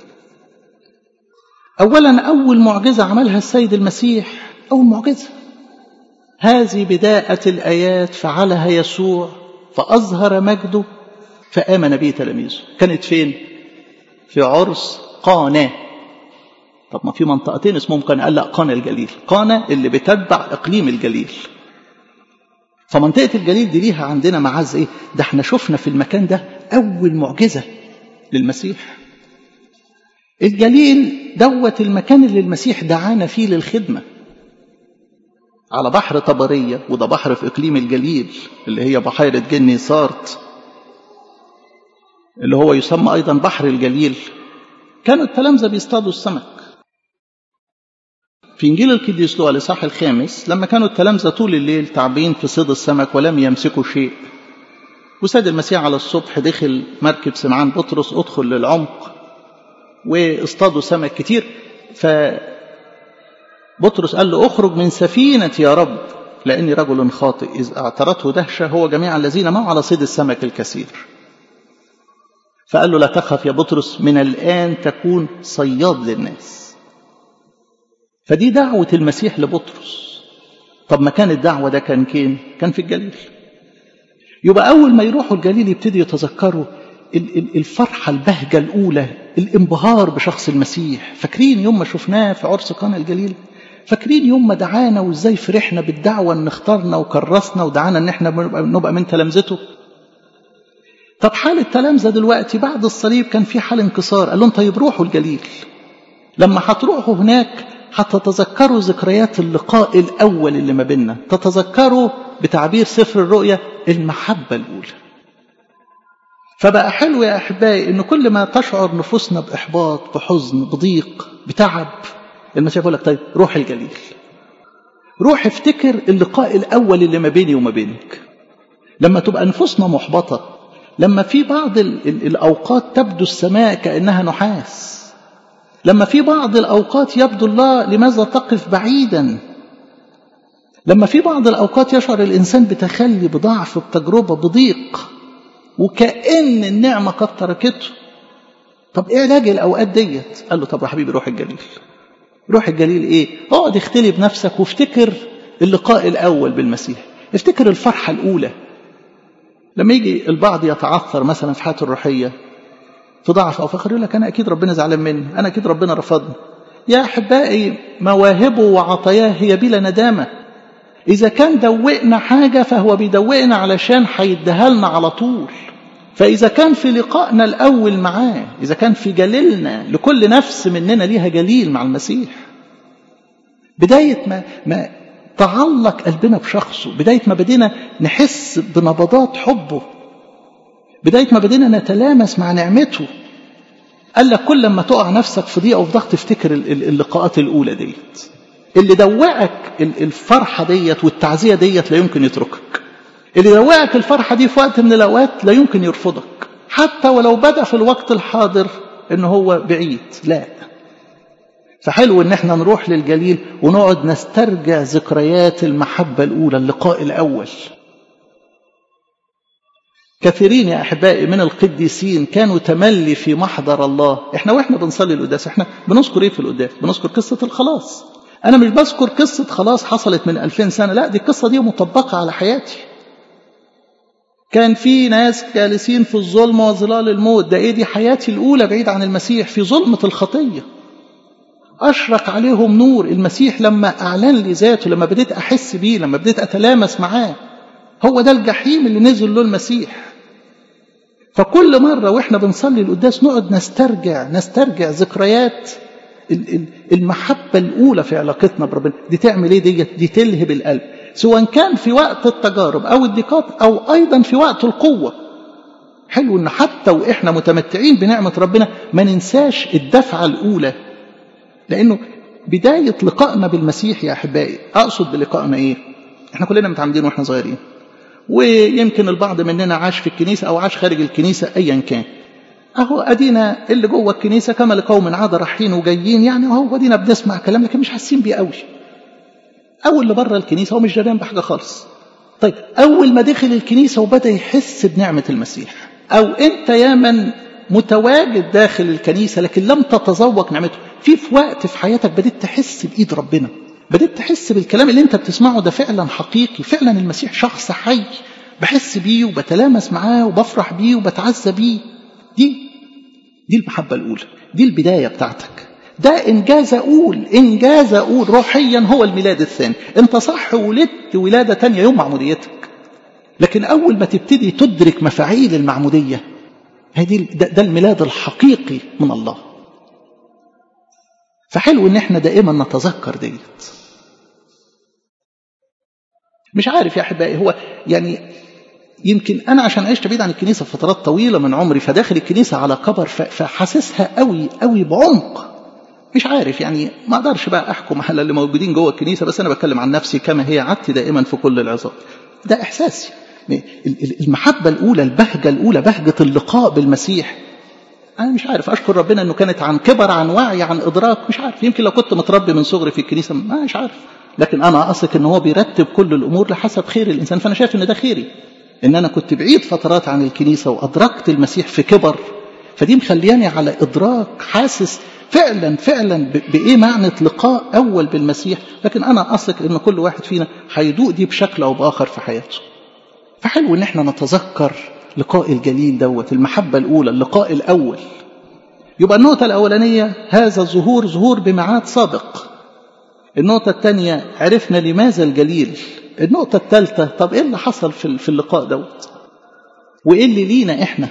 أولا أول معجزة عملها السيد المسيح أول معجزة هذه بداءة الآيات فعلها يسوع فأظهر مجده فآمن به تلاميذه كانت فين؟ في عرس قانا طب ما في منطقتين اسمهم قانا قال لا قانا الجليل قانا اللي بتتبع اقليم الجليل فمنطقه الجليل دي ليها عندنا معز ايه ده احنا شفنا في المكان ده اول معجزه للمسيح الجليل دوت المكان اللي المسيح دعانا فيه للخدمه على بحر طبريه وده بحر في اقليم الجليل اللي هي بحيره جني سارت اللي هو يسمى أيضا بحر الجليل كانوا التلامذة بيصطادوا السمك في إنجيل القديس لوقا الإصحاح الخامس لما كانوا التلامذة طول الليل تعبين في صيد السمك ولم يمسكوا شيء وساد المسيح على الصبح دخل مركب سمعان بطرس ادخل للعمق واصطادوا سمك كتير ف بطرس قال له اخرج من سفينتي يا رب لاني رجل خاطئ اذ اعترته دهشه هو جميع الذين معه على صيد السمك الكثير فقال له لا تخف يا بطرس من الان تكون صياد للناس فدي دعوه المسيح لبطرس طب مكان الدعوه ده كان كين كان في الجليل يبقى اول ما يروحوا الجليل يبتدي يتذكروا الفرحة البهجة الأولى الانبهار بشخص المسيح فاكرين يوم ما شفناه في عرس قانا الجليل فاكرين يوم ما دعانا وازاي فرحنا بالدعوة ان اختارنا وكرسنا ودعانا ان احنا نبقى من تلامذته طب حال التلامذة دلوقتي بعد الصليب كان في حال انكسار قال لهم طيب روحوا الجليل لما هتروحوا هناك هتتذكروا ذكريات اللقاء الأول اللي ما بيننا تتذكروا بتعبير سفر الرؤيا المحبة الأولى فبقى حلو يا أحبائي إن كل ما تشعر نفوسنا بإحباط بحزن بضيق بتعب المسيح يقول لك طيب روح الجليل روح افتكر اللقاء الأول اللي ما بيني وما بينك لما تبقى نفوسنا محبطة لما في بعض ال ال الأوقات تبدو السماء كأنها نحاس لما في بعض الأوقات يبدو الله لماذا تقف بعيدا لما في بعض الأوقات يشعر الإنسان بتخلي بضعف بتجربة بضيق وكأن النعمة قد تركته طب ايه علاج الأوقات ديت قال له طب يا حبيبي روح الجليل روح الجليل ايه اقعد اختلي بنفسك وافتكر اللقاء الأول بالمسيح افتكر الفرحة الأولى لما يجي البعض يتعثر مثلا في حياته الروحية في ضعف أو فخر يقول لك أنا أكيد ربنا زعلان مني أنا أكيد ربنا رفضني يا أحبائي مواهبه وعطاياه هي بلا ندامة إذا كان دوقنا حاجة فهو بيدوقنا علشان هيديها لنا على طول فإذا كان في لقائنا الأول معاه إذا كان في جليلنا لكل نفس مننا ليها جليل مع المسيح بداية ما, ما تعلق قلبنا بشخصه بداية ما بدينا نحس بنبضات حبه بداية ما بدينا نتلامس مع نعمته قال لك كل ما تقع نفسك في ضيقة وفي ضغط تفتكر اللقاءات الأولى ديت اللي دوقك الفرحة ديت والتعزية ديت لا يمكن يتركك اللي دوقك الفرحة دي في وقت من الأوقات لا يمكن يرفضك حتى ولو بدأ في الوقت الحاضر إن هو بعيد لا فحلو إن احنا نروح للجليل ونقعد نسترجع ذكريات المحبة الأولى اللقاء الأول كثيرين يا أحبائي من القديسين كانوا تملي في محضر الله احنا واحنا بنصلي القداس احنا بنذكر ايه في القداس بنذكر قصة الخلاص أنا مش بذكر قصة خلاص حصلت من ألفين سنة لا دي القصة دي مطبقة على حياتي كان في ناس جالسين في الظلمة وظلال الموت ده ايه دي حياتي الأولى بعيد عن المسيح في ظلمة الخطية أشرق عليهم نور المسيح لما أعلن لي ذاته لما بديت أحس بيه لما بديت أتلامس معاه هو ده الجحيم اللي نزل له المسيح فكل مرة وإحنا بنصلي القداس نقعد نسترجع نسترجع ذكريات المحبة الأولى في علاقتنا بربنا دي تعمل إيه دي دي تلهب القلب سواء كان في وقت التجارب أو الضيقات أو أيضا في وقت القوة حلو إن حتى وإحنا متمتعين بنعمة ربنا ما ننساش الدفعة الأولى لأنه بداية لقائنا بالمسيح يا أحبائي أقصد بلقائنا إيه إحنا كلنا متعمدين وإحنا صغيرين ويمكن البعض مننا عاش في الكنيسة أو عاش خارج الكنيسة أيا كان أهو أدينا اللي جوه الكنيسة كما لقوم عاد رايحين وجايين يعني أهو أدينا بنسمع كلام لكن مش حاسين بيه قوي أول اللي بره الكنيسة هو مش جريان بحاجة خالص طيب أول ما دخل الكنيسة وبدأ يحس بنعمة المسيح أو أنت يا من متواجد داخل الكنيسة لكن لم تتذوق نعمته في في وقت في حياتك بديت تحس بإيد ربنا بديت تحس بالكلام اللي انت بتسمعه ده فعلا حقيقي فعلا المسيح شخص حي بحس بيه وبتلامس معاه وبفرح بيه وبتعزى بيه دي دي المحبة الأولى دي البداية بتاعتك ده إنجاز أقول إنجاز أقول روحيا هو الميلاد الثاني أنت صح ولدت ولادة تانية يوم معموديتك لكن أول ما تبتدي تدرك مفاعيل المعمودية هذه ده, ده الميلاد الحقيقي من الله فحلو ان احنا دائما نتذكر ديت مش عارف يا احبائي هو يعني يمكن انا عشان عشت بعيد عن الكنيسه فترات طويله من عمري فداخل الكنيسه على كبر فحاسسها قوي قوي بعمق مش عارف يعني ما اقدرش بقى احكم على اللي موجودين جوه الكنيسه بس انا بتكلم عن نفسي كما هي عادتي دائما في كل العظات ده احساسي المحبة الأولى البهجة الأولى بهجة اللقاء بالمسيح أنا مش عارف أشكر ربنا أنه كانت عن كبر عن وعي عن إدراك مش عارف يمكن لو كنت متربي من صغري في الكنيسة ما مش عارف لكن أنا أثق أن هو بيرتب كل الأمور لحسب خير الإنسان فأنا شايف أن ده خيري أن أنا كنت بعيد فترات عن الكنيسة وأدركت المسيح في كبر فدي مخلياني على إدراك حاسس فعلا فعلا بإيه معنى لقاء أول بالمسيح لكن أنا أثق أن كل واحد فينا هيدوق دي بشكل أو بآخر في حياته فحلو أن احنا نتذكر لقاء الجليل دوت المحبة الأولى اللقاء الأول يبقى النقطة الأولانية هذا الظهور ظهور بميعاد سابق النقطة الثانية عرفنا لماذا الجليل النقطة الثالثة طب إيه اللي حصل في اللقاء دوت وإيه اللي لينا إحنا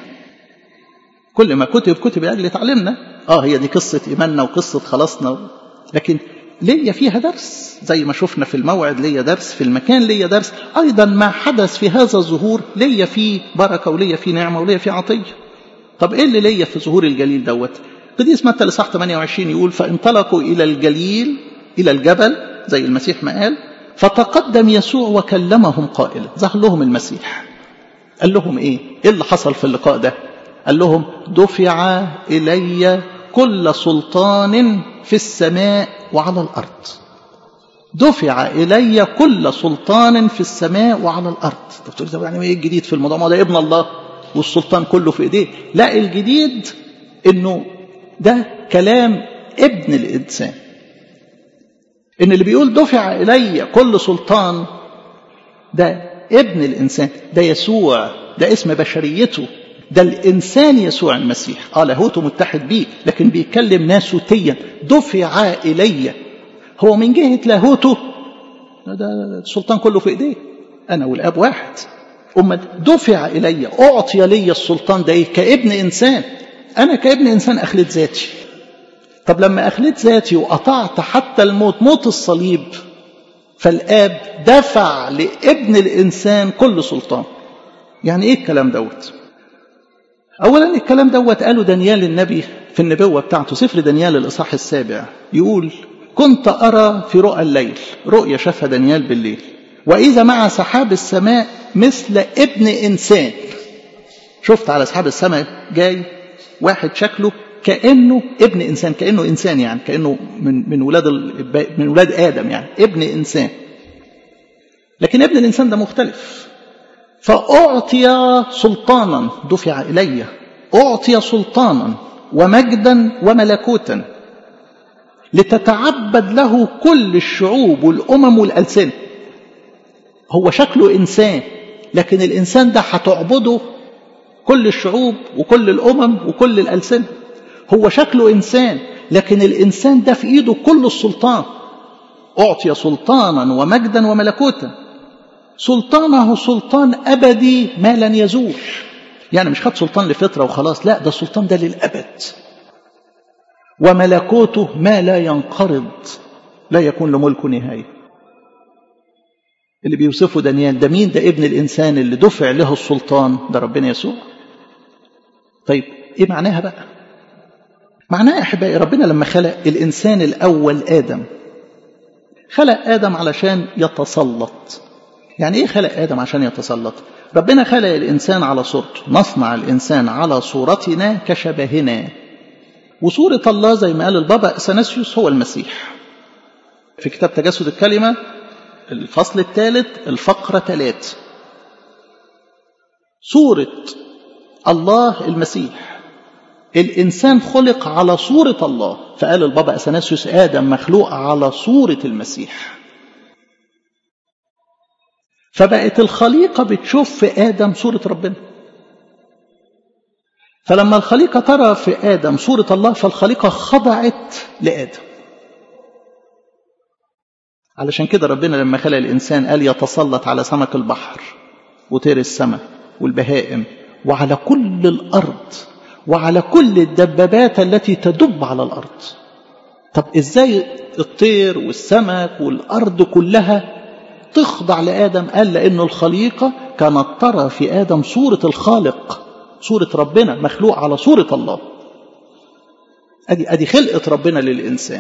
كل ما كتب كتب لأجل تعلمنا آه هي دي قصة إيماننا وقصة خلاصنا لكن ليا فيها درس زي ما شفنا في الموعد ليا درس في المكان ليا درس أيضا ما حدث في هذا الظهور ليا فيه بركة وليا فيه نعمة وليا فيه عطية طب إيه اللي ليا في ظهور الجليل دوت قديس متى لصح 28 يقول فانطلقوا إلى الجليل إلى الجبل زي المسيح ما قال فتقدم يسوع وكلمهم قائلا ظهر لهم المسيح قال لهم إيه إيه اللي حصل في اللقاء ده قال لهم دفع إلي كل سلطان في السماء وعلى الأرض دفع إلي كل سلطان في السماء وعلى الأرض طب تقول يعني ايه الجديد في الموضوع ما ده ابن الله والسلطان كله في ايديه لا الجديد انه ده كلام ابن الانسان ان اللي بيقول دفع الي كل سلطان ده ابن الانسان ده يسوع ده اسم بشريته ده الانسان يسوع المسيح اه لاهوته متحد بيه لكن بيتكلم ناسوتيا دفع الي هو من جهه لاهوته ده السلطان كله في ايديه انا والاب واحد أما دفع إلي أعطي لي السلطان ده إيه؟ كابن إنسان أنا كابن إنسان أخلت ذاتي طب لما أخلت ذاتي وقطعت حتى الموت موت الصليب فالآب دفع لابن الإنسان كل سلطان يعني إيه الكلام دوت أولا الكلام دوت قاله دانيال النبي في النبوة بتاعته سفر دانيال الإصحاح السابع يقول كنت أرى في رؤى الليل رؤيا شافها دانيال بالليل وإذا مع سحاب السماء مثل ابن إنسان شفت على سحاب السماء جاي واحد شكله كأنه ابن إنسان كأنه إنسان يعني كأنه من من ولاد من ولاد آدم يعني ابن إنسان لكن ابن الإنسان ده مختلف فأعطي سلطانا دفع إلي أعطي سلطانا ومجدا وملكوتا لتتعبد له كل الشعوب والأمم والألسنة هو شكله إنسان لكن الإنسان ده هتعبده كل الشعوب وكل الأمم وكل الألسنة هو شكله إنسان لكن الإنسان ده في إيده كل السلطان أعطي سلطانا ومجدا وملكوتا سلطانه سلطان أبدي ما لن يزول يعني مش خد سلطان لفترة وخلاص لا ده السلطان ده للأبد وملكوته ما لا ينقرض لا يكون لملك نهايه اللي بيوصفه دانيال ده مين ده ابن الإنسان اللي دفع له السلطان ده ربنا يسوع طيب إيه معناها بقى معناها أحبائي ربنا لما خلق الإنسان الأول آدم خلق آدم علشان يتسلط يعني إيه خلق آدم عشان يتسلط ربنا خلق الإنسان على صورته نصنع الإنسان على صورتنا كشبهنا وصورة الله زي ما قال البابا أثناسيوس هو المسيح في كتاب تجسد الكلمة الفصل الثالث الفقرة ثلاث صورة الله المسيح الإنسان خلق على صورة الله فقال البابا أثناسيوس آدم مخلوق على صورة المسيح فبقت الخليقة بتشوف في آدم صورة ربنا فلما الخليقة ترى في آدم صورة الله فالخليقة خضعت لآدم علشان كده ربنا لما خلق الإنسان قال يتسلط على سمك البحر وطير السماء والبهائم وعلى كل الأرض وعلى كل الدبابات التي تدب على الأرض طب إزاي الطير والسمك والأرض كلها تخضع لآدم قال لأن الخليقة كانت ترى في آدم صورة الخالق صورة ربنا مخلوق على صورة الله أدي, أدي خلقة ربنا للإنسان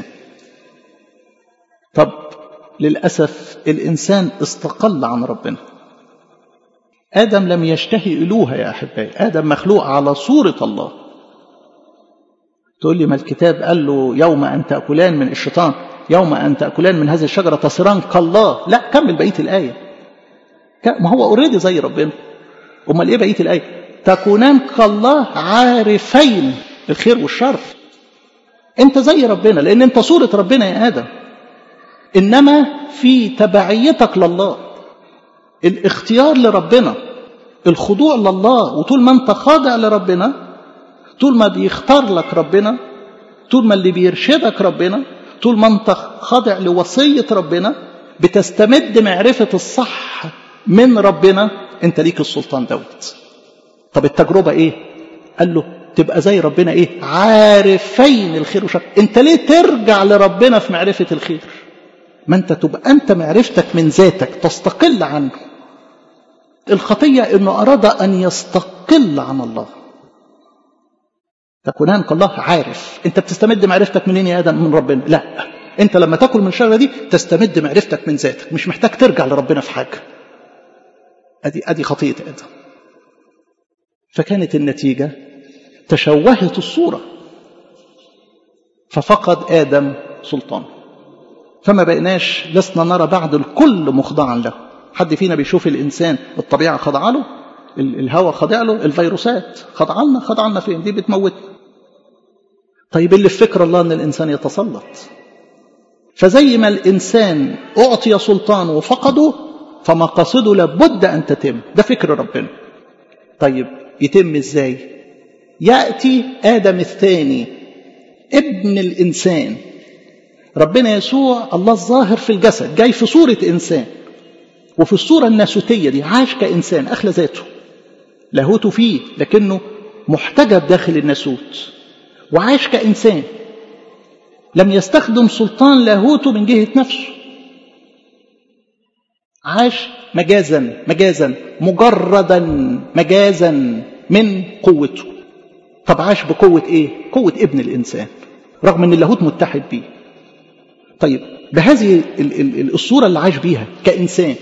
طب للأسف الإنسان استقل عن ربنا آدم لم يشتهي إلوها يا أحبائي آدم مخلوق على صورة الله تقول لي ما الكتاب قال له يوم أن تأكلان من الشيطان يوم أن تأكلان من هذه الشجرة تصيران كالله لا كمل بقية الآية ما هو اوريدي زي ربنا امال ايه بقيه الايه تكونان كالله عارفين الخير والشر انت زي ربنا لان انت صوره ربنا يا ادم انما في تبعيتك لله الاختيار لربنا الخضوع لله وطول ما انت خاضع لربنا طول ما بيختار لك ربنا طول ما اللي بيرشدك ربنا طول ما انت خاضع لوصيه ربنا بتستمد معرفه الصح من ربنا انت ليك السلطان دوت طب التجربه ايه قال له تبقى زي ربنا ايه عارفين الخير والشر انت ليه ترجع لربنا في معرفه الخير ما انت تبقى انت معرفتك من ذاتك تستقل عنه الخطيه انه اراد ان يستقل عن الله تكونان كالله عارف انت بتستمد معرفتك منين يا ادم من ربنا لا انت لما تاكل من الشجره دي تستمد معرفتك من ذاتك مش محتاج ترجع لربنا في حاجه ادي ادي خطيه ادم فكانت النتيجه تشوهت الصوره ففقد ادم سلطانه فما بقيناش لسنا نرى بعد الكل مخضعا له حد فينا بيشوف الانسان الطبيعه خاضعه له الهواء خاضع له الفيروسات خاضعه لنا خاضعه لنا فين دي بتموتنا طيب اللي في فكر الله ان الانسان يتسلط فزي ما الانسان اعطي سلطان وفقده فمقاصده لابد ان تتم ده فكر ربنا طيب يتم ازاي ياتي ادم الثاني ابن الانسان ربنا يسوع الله الظاهر في الجسد جاي في صوره انسان وفي الصوره الناسوتيه دي عاش كانسان اخلى ذاته لاهوته فيه لكنه محتجب داخل الناسوت وعاش كانسان لم يستخدم سلطان لاهوته من جهه نفسه عاش مجازا مجازا مجردا مجازا من قوته طب عاش بقوة ايه قوة ابن الانسان رغم ان اللاهوت متحد بيه طيب بهذه الصورة اللي عاش بيها كإنسان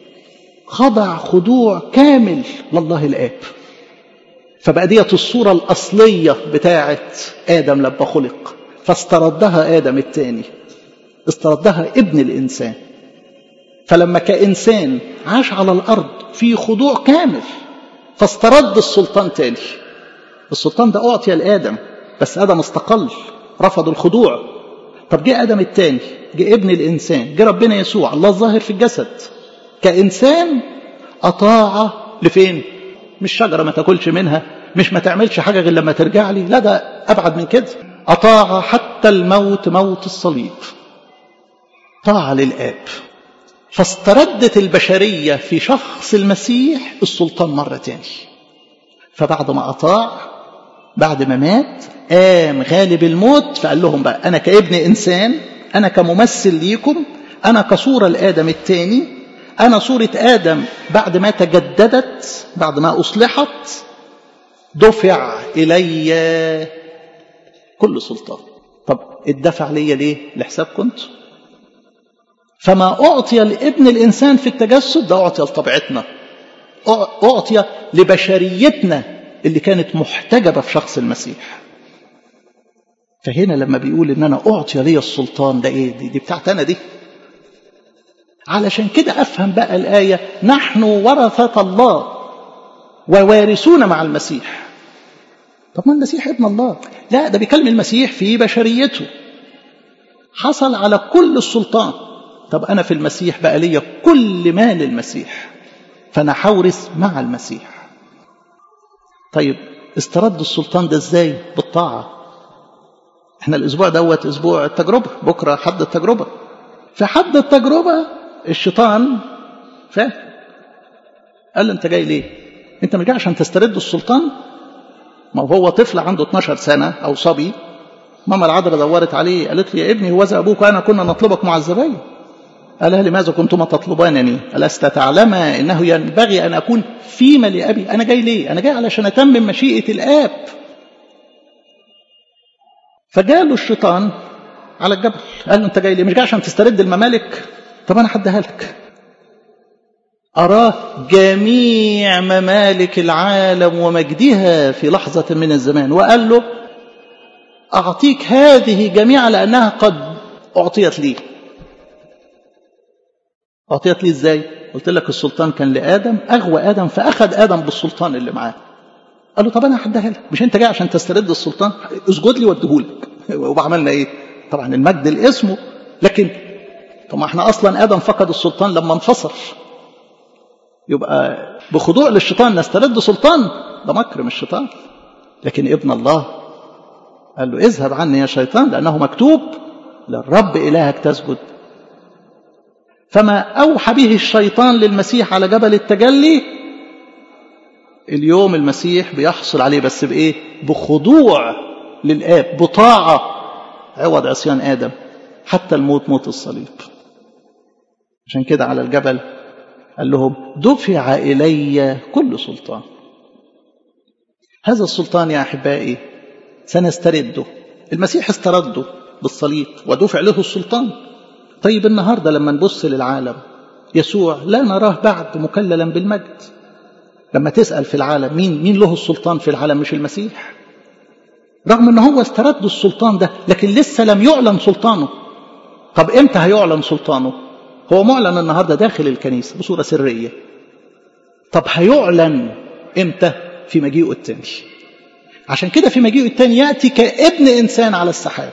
خضع خضوع كامل لله الآب فبقى ديت الصورة الأصلية بتاعة آدم لما خلق فاستردها آدم الثاني استردها ابن الإنسان فلما كإنسان عاش على الأرض في خضوع كامل فاسترد السلطان تاني السلطان ده أعطي لآدم بس آدم استقل رفض الخضوع طب جه آدم التاني جه ابن الإنسان جه ربنا يسوع الله الظاهر في الجسد كإنسان أطاع لفين مش شجرة ما تاكلش منها مش ما تعملش حاجة غير لما ترجع لي لا ده أبعد من كده أطاع حتى الموت موت الصليب طاعة للآب فاستردت البشرية في شخص المسيح السلطان مرة تاني فبعد ما أطاع بعد ما مات قام غالب الموت فقال لهم بقى أنا كابن إنسان أنا كممثل ليكم أنا كصورة لآدم الثاني أنا صورة آدم بعد ما تجددت بعد ما أصلحت دفع إلي كل سلطان طب اتدفع لي ليه لحساب كنت فما أعطي لابن الإنسان في التجسد ده أعطي لطبيعتنا أعطي لبشريتنا اللي كانت محتجبة في شخص المسيح فهنا لما بيقول إن أنا أعطي لي السلطان ده إيه دي, دي بتاعت أنا دي علشان كده أفهم بقى الآية نحن ورثة الله ووارثون مع المسيح طب ما المسيح ابن الله لا ده بيكلم المسيح في بشريته حصل على كل السلطان طب أنا في المسيح بقى ليا كل ما للمسيح فأنا حورث مع المسيح طيب استرد السلطان ده ازاي بالطاعة احنا الاسبوع دوت اسبوع التجربة بكرة حد التجربة في حد التجربة الشيطان فاهم قال له انت جاي ليه انت مش جاي عشان تسترد السلطان ما هو طفل عنده 12 سنة او صبي ماما العذراء دورت عليه قالت لي يا ابني هو ابوك وانا كنا نطلبك معذبين قال لماذا كنتما تطلبانني ألست تعلما إنه ينبغي أن أكون فيما لأبي أنا جاي ليه أنا جاي علشان أتمم مشيئة الآب فجاله الشيطان على الجبل قال له أنت جاي ليه مش جاي عشان تسترد الممالك طب أنا هديها لك أراه جميع ممالك العالم ومجدها في لحظة من الزمان وقال له أعطيك هذه جميعا لأنها قد أعطيت لي أعطيت لي إزاي قلت لك السلطان كان لآدم أغوى آدم فأخذ آدم بالسلطان اللي معاه قال له طب أنا هديها لك مش أنت جاي عشان تسترد السلطان اسجد لي واديهولك وعملنا إيه طبعا المجد لاسمه لكن طب ما احنا أصلا آدم فقد السلطان لما انفصل يبقى بخضوع للشيطان نسترد سلطان ده مكر من الشيطان لكن ابن الله قال له اذهب عني يا شيطان لأنه مكتوب للرب إلهك تسجد فما أوحى به الشيطان للمسيح على جبل التجلي اليوم المسيح بيحصل عليه بس بإيه بخضوع للآب بطاعة عوض عصيان آدم حتى الموت موت الصليب عشان كده على الجبل قال لهم دفع إلي كل سلطان هذا السلطان يا أحبائي سنسترده المسيح استرده بالصليب ودفع له السلطان طيب النهاردة لما نبص للعالم يسوع لا نراه بعد مكللا بالمجد لما تسأل في العالم مين مين له السلطان في العالم مش المسيح رغم ان هو استرد السلطان ده لكن لسه لم يعلن سلطانه طب امتى هيعلن سلطانه هو معلن النهارده داخل الكنيسه بصوره سريه طب هيعلن امتى في مجيئه الثاني عشان كده في مجيئه الثاني ياتي كابن انسان على السحاب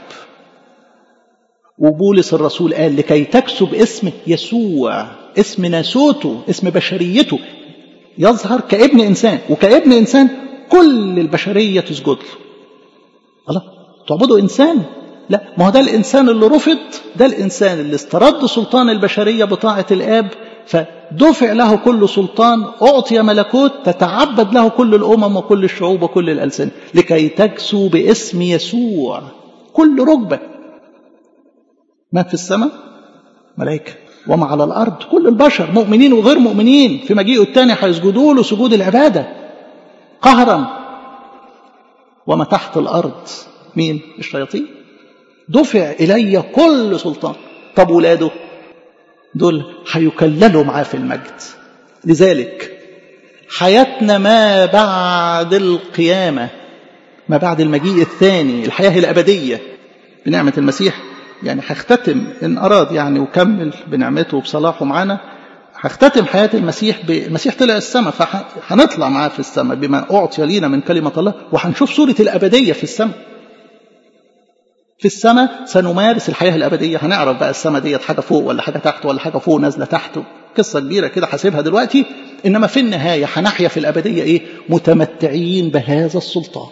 وبولس الرسول قال لكي تكسب اسم يسوع اسم ناسوته اسم بشريته يظهر كابن انسان وكابن انسان كل البشريه تسجد له الله تعبدوا انسان لا ما هو ده الانسان اللي رفض ده الانسان اللي استرد سلطان البشريه بطاعه الاب فدفع له كل سلطان اعطي ملكوت تتعبد له كل الامم وكل الشعوب وكل الالسنه لكي تكسو باسم يسوع كل ركبه ما في السماء ملائكه وما على الارض كل البشر مؤمنين وغير مؤمنين في مجيئه الثاني هيسجدوا له سجود العباده قهرا وما تحت الارض مين الشياطين دفع الي كل سلطان طب ولاده دول هيكللوا معاه في المجد لذلك حياتنا ما بعد القيامه ما بعد المجيء الثاني الحياه الابديه بنعمه المسيح يعني هختتم ان اراد يعني وكمل بنعمته وبصلاحه معانا هختتم حياة المسيح بالمسيح طلع السماء فهنطلع معاه في السماء بما أعطي لينا من كلمة الله وهنشوف صورة الأبدية في السماء في السماء سنمارس الحياة الأبدية هنعرف بقى السماء ديت حاجة فوق ولا حاجة تحت ولا حاجة فوق نازلة تحت قصة كبيرة كده هسيبها دلوقتي إنما في النهاية هنحيا في الأبدية إيه متمتعين بهذا السلطان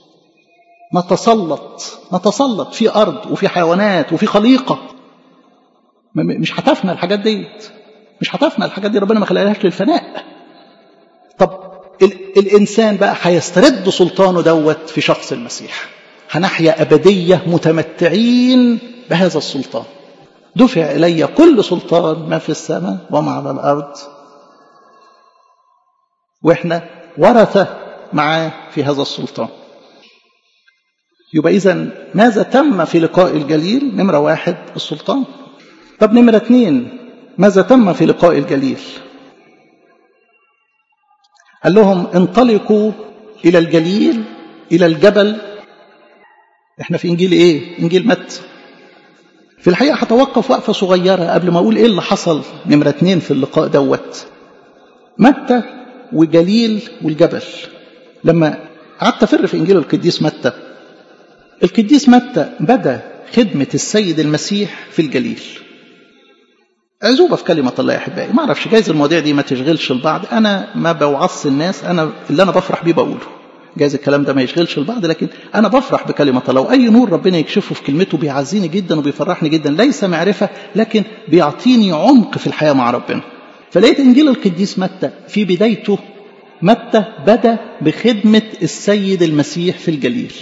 نتسلط نتسلط في أرض وفي حيوانات وفي خليقة مش هتفنى الحاجات ديت مش هتفنى الحاجات دي ربنا ما خلقهاش للفناء طب ال الانسان بقى هيسترد سلطانه دوت في شخص المسيح هنحيا ابديه متمتعين بهذا السلطان دفع الي كل سلطان ما في السماء وما على الارض واحنا ورثه معاه في هذا السلطان يبقى اذا ماذا تم في لقاء الجليل نمره واحد السلطان طب نمره اثنين ماذا تم في لقاء الجليل قال لهم انطلقوا إلى الجليل إلى الجبل احنا في إنجيل إيه إنجيل متى في الحقيقة هتوقف وقفة صغيرة قبل ما أقول إيه اللي حصل نمرة اتنين في اللقاء دوت متى وجليل والجبل لما قعدت أفر في إنجيل القديس متى القديس متى بدأ خدمة السيد المسيح في الجليل عزوبة في كلمة الله يا أحبائي ما أعرفش جايز المواضيع دي ما تشغلش البعض أنا ما بوعظ الناس أنا اللي أنا بفرح بيه بقوله جايز الكلام ده ما يشغلش البعض لكن أنا بفرح بكلمة الله وأي نور ربنا يكشفه في كلمته بيعزيني جدا وبيفرحني جدا ليس معرفة لكن بيعطيني عمق في الحياة مع ربنا فلقيت إنجيل القديس متى في بدايته متى بدأ بخدمة السيد المسيح في الجليل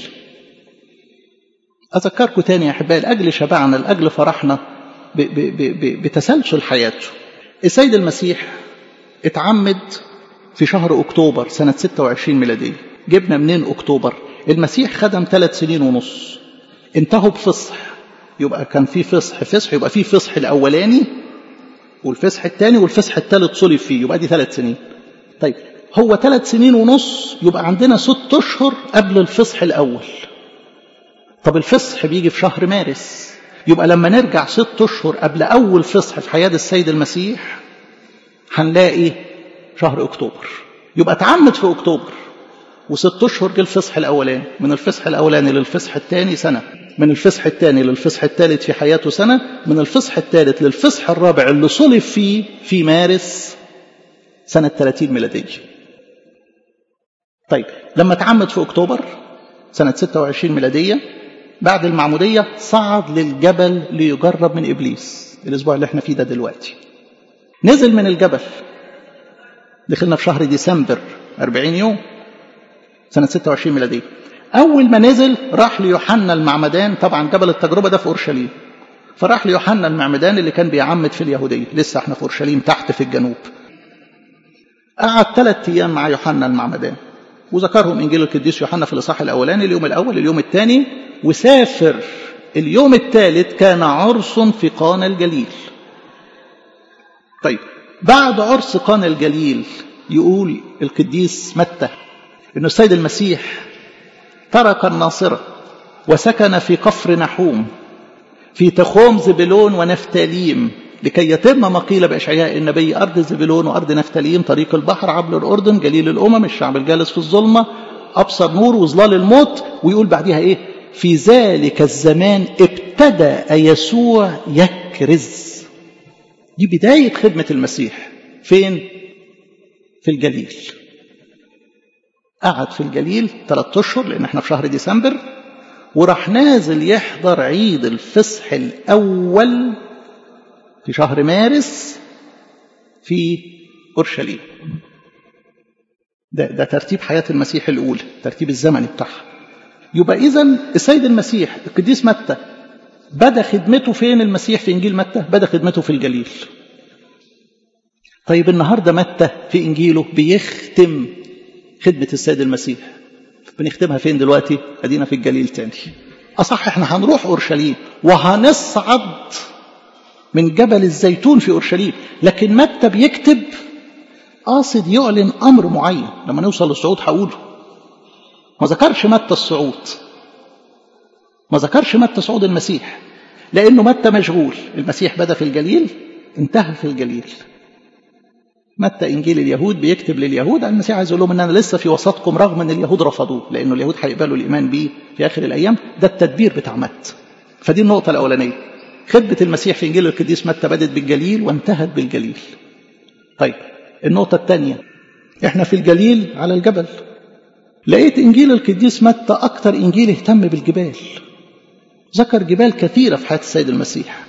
أذكركم تاني يا أحبائي لأجل شبعنا لأجل فرحنا بتسلسل حياته السيد المسيح اتعمد في شهر أكتوبر سنة 26 ميلادية جبنا منين أكتوبر المسيح خدم ثلاث سنين ونص انتهوا بفصح يبقى كان في فصح فصح يبقى في فصح الأولاني والفصح الثاني والفصح الثالث صلب فيه يبقى دي ثلاث سنين طيب هو ثلاث سنين ونص يبقى عندنا ست اشهر قبل الفصح الاول طب الفصح بيجي في شهر مارس يبقى لما نرجع ست اشهر قبل اول فصح في حياه السيد المسيح هنلاقي شهر اكتوبر يبقى اتعمد في اكتوبر وست اشهر جه الفصح الاولاني من الفصح الاولاني للفصح الثاني سنه من الفصح الثاني للفصح الثالث في حياته سنه من الفصح الثالث للفصح الرابع اللي صلب فيه في مارس سنه 30 ميلاديه طيب لما اتعمد في اكتوبر سنه 26 ميلاديه بعد المعموديه صعد للجبل ليجرب من ابليس الاسبوع اللي احنا فيه ده دلوقتي نزل من الجبل دخلنا في شهر ديسمبر 40 يوم سنة 26 ميلادية أول ما نزل راح ليوحنا المعمدان طبعا جبل التجربة ده في أورشليم فراح ليوحنا المعمدان اللي كان بيعمد في اليهودية لسه احنا في أورشليم تحت في الجنوب قعد ثلاث أيام مع يوحنا المعمدان وذكرهم إنجيل القديس يوحنا في الإصحاح الأولاني اليوم الأول اليوم الثاني وسافر اليوم الثالث كان عرس في قانا الجليل طيب بعد عرس قانا الجليل يقول القديس متى أن السيد المسيح ترك الناصرة وسكن في قفر نحوم في تخوم زبلون ونفتاليم لكي يتم ما قيل بإشعياء النبي أرض زبلون وأرض نفتاليم طريق البحر عبر الأردن جليل الأمم الشعب الجالس في الظلمة أبصر نور وظلال الموت ويقول بعدها إيه في ذلك الزمان ابتدأ يسوع يكرز دي بداية خدمة المسيح فين؟ في الجليل قعد في الجليل ثلاثة أشهر لأن احنا في شهر ديسمبر وراح نازل يحضر عيد الفصح الأول في شهر مارس في أورشليم ده, ده ترتيب حياة المسيح الأولى ترتيب الزمني بتاعها يبقى إذا السيد المسيح القديس متى بدا خدمته فين المسيح في إنجيل متى بدا خدمته في الجليل طيب النهارده متى في إنجيله بيختم خدمة السيد المسيح بنختمها فين دلوقتي ادينا في الجليل تاني اصح احنا هنروح اورشليم وهنصعد من جبل الزيتون في اورشليم لكن متى بيكتب قاصد يعلن امر معين لما نوصل للصعود هقوله ما ذكرش متى الصعود ما ذكرش متى صعود المسيح لانه متى مشغول المسيح بدا في الجليل انتهى في الجليل متى انجيل اليهود بيكتب لليهود عن المسيح عايز يقول لهم ان انا لسه في وسطكم رغم ان اليهود رفضوه لانه اليهود هيقبلوا الايمان بيه في اخر الايام ده التدبير بتاع متى فدي النقطه الاولانيه خدمه المسيح في انجيل القديس متى بدت بالجليل وانتهت بالجليل طيب النقطه الثانيه احنا في الجليل على الجبل لقيت انجيل القديس متى اكتر انجيل اهتم بالجبال ذكر جبال كثيره في حياه السيد المسيح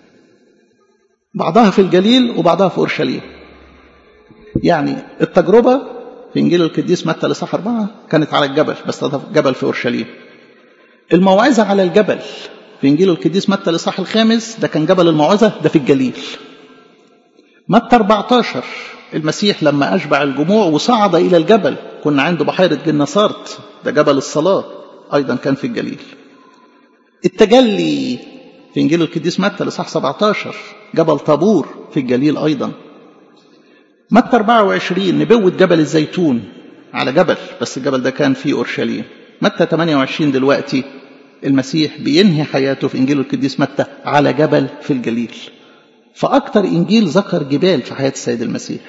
بعضها في الجليل وبعضها في اورشليم يعني التجربة في إنجيل القديس متى لصح أربعة كانت على الجبل بس ده جبل في أورشليم الموعظة على الجبل في إنجيل القديس متى لصح الخامس ده كان جبل الموعظة ده في الجليل متى 14 المسيح لما أشبع الجموع وصعد إلى الجبل كنا عند بحيرة جنسارت ده جبل الصلاة أيضا كان في الجليل التجلي في إنجيل القديس متى لصح 17 جبل طابور في الجليل أيضا متى 24 نبوة جبل الزيتون على جبل بس الجبل ده كان في أورشليم متى 28 دلوقتي المسيح بينهي حياته في إنجيل القديس متى على جبل في الجليل فأكثر إنجيل ذكر جبال في حياة السيد المسيح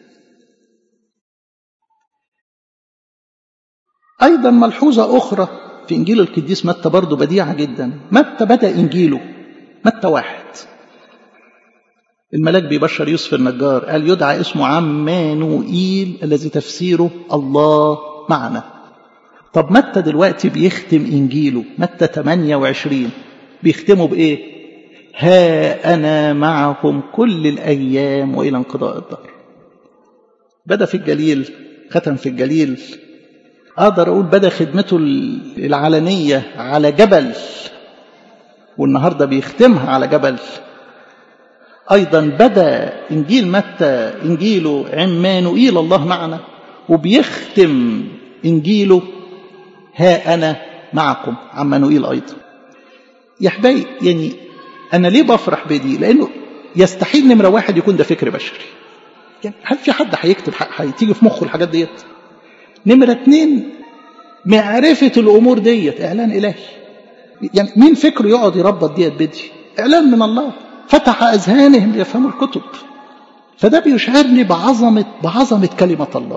أيضا ملحوظة أخرى في إنجيل القديس متى برضه بديعة جدا متى بدأ إنجيله متى واحد الملاك بيبشر يوسف النجار قال يدعى اسمه عمانوئيل الذي تفسيره الله معنا طب متى دلوقتي بيختم إنجيله متى 28 بيختمه بإيه ها أنا معكم كل الأيام وإلى انقضاء الدهر بدأ في الجليل ختم في الجليل أقدر أقول بدأ خدمته العلنية على جبل والنهاردة بيختمها على جبل أيضا بدأ إنجيل متى إنجيله عمانوئيل الله معنا وبيختم إنجيله ها أنا معكم عمانوئيل أيضا يا حبايبي يعني أنا ليه بفرح بدي لأنه يستحيل نمرة واحد يكون ده فكر بشري يعني هل في حد هيكتب هتيجي في مخه الحاجات ديت نمرة اتنين معرفة الأمور ديت إعلان إلهي يعني مين فكره يقعد يربط ديت بدي إعلان من الله فتح أذهانهم ليفهموا الكتب فده بيشعرني بعظمة بعظمة كلمة الله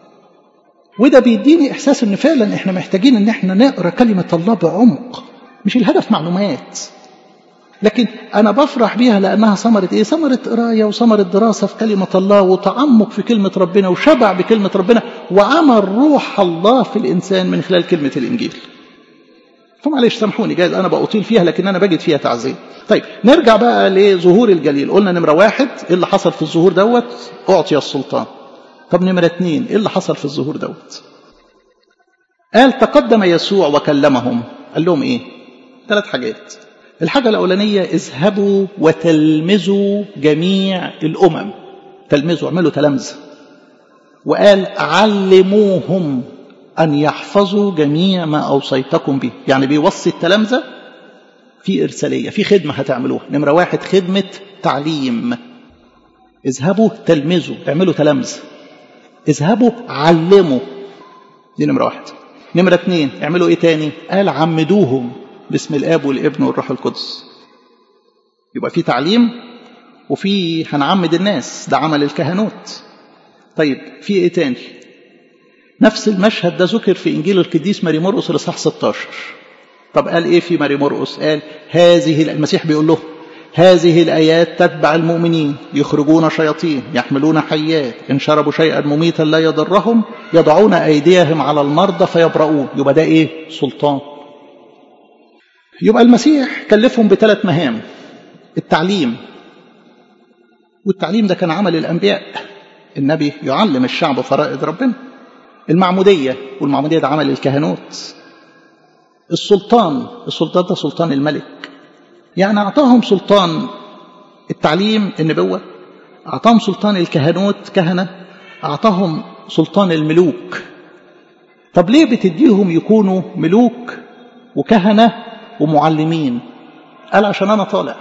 وده بيديني إحساس إن فعلا إحنا محتاجين إن إحنا نقرأ كلمة الله بعمق مش الهدف معلومات لكن أنا بفرح بيها لأنها ثمرة إيه؟ ثمرة قراية وثمرة دراسة في كلمة الله وتعمق في كلمة ربنا وشبع بكلمة ربنا وعمل روح الله في الإنسان من خلال كلمة الإنجيل. فمعلش سامحوني جايز أنا بأطيل فيها لكن أنا بجد فيها تعزية. طيب نرجع بقى لظهور الجليل، قلنا نمرة واحد إيه اللي حصل في الظهور دوت؟ أعطي السلطان. طب نمرة اثنين إيه اللي حصل في الظهور دوت؟ قال تقدم يسوع وكلمهم، قال لهم إيه؟ ثلاث حاجات. الحاجة الأولانية اذهبوا وتلمذوا جميع الأمم تلمذوا اعملوا تلامذة وقال علموهم أن يحفظوا جميع ما أوصيتكم به يعني بيوصي التلامذة في إرسالية في خدمة هتعملوها نمرة واحد خدمة تعليم اذهبوا تلمذوا اعملوا تلامذة اذهبوا علموا دي نمرة واحد نمرة اتنين اعملوا ايه تاني قال عمدوهم باسم الاب والابن والروح القدس يبقى في تعليم وفي هنعمد الناس ده عمل الكهنوت طيب في ايه تاني نفس المشهد ده ذكر في انجيل القديس ماري مرقس الاصحاح 16 طب قال ايه في ماري مرقس قال هذه المسيح بيقول له هذه الآيات تتبع المؤمنين يخرجون شياطين يحملون حيات إن شربوا شيئا مميتا لا يضرهم يضعون أيديهم على المرضى فيبرؤون يبقى ده إيه سلطان يبقى المسيح كلفهم بثلاث مهام التعليم والتعليم ده كان عمل الأنبياء النبي يعلم الشعب فرائض ربنا المعمودية والمعمودية ده عمل الكهنوت السلطان السلطان ده سلطان الملك يعني أعطاهم سلطان التعليم النبوة أعطاهم سلطان الكهنوت كهنة أعطاهم سلطان الملوك طب ليه بتديهم يكونوا ملوك وكهنة ومعلمين قال عشان أنا طالع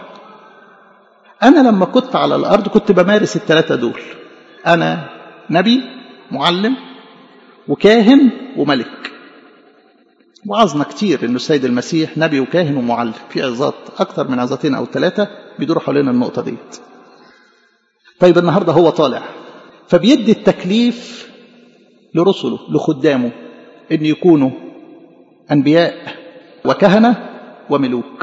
أنا لما كنت على الأرض كنت بمارس الثلاثة دول أنا نبي معلم وكاهن وملك وعظنا كتير انه السيد المسيح نبي وكاهن ومعلم في عظات اكثر من عظتين او ثلاثه بيدوروا حوالين النقطه ديت طيب النهارده هو طالع فبيدي التكليف لرسله لخدامه ان يكونوا انبياء وكهنه وملوك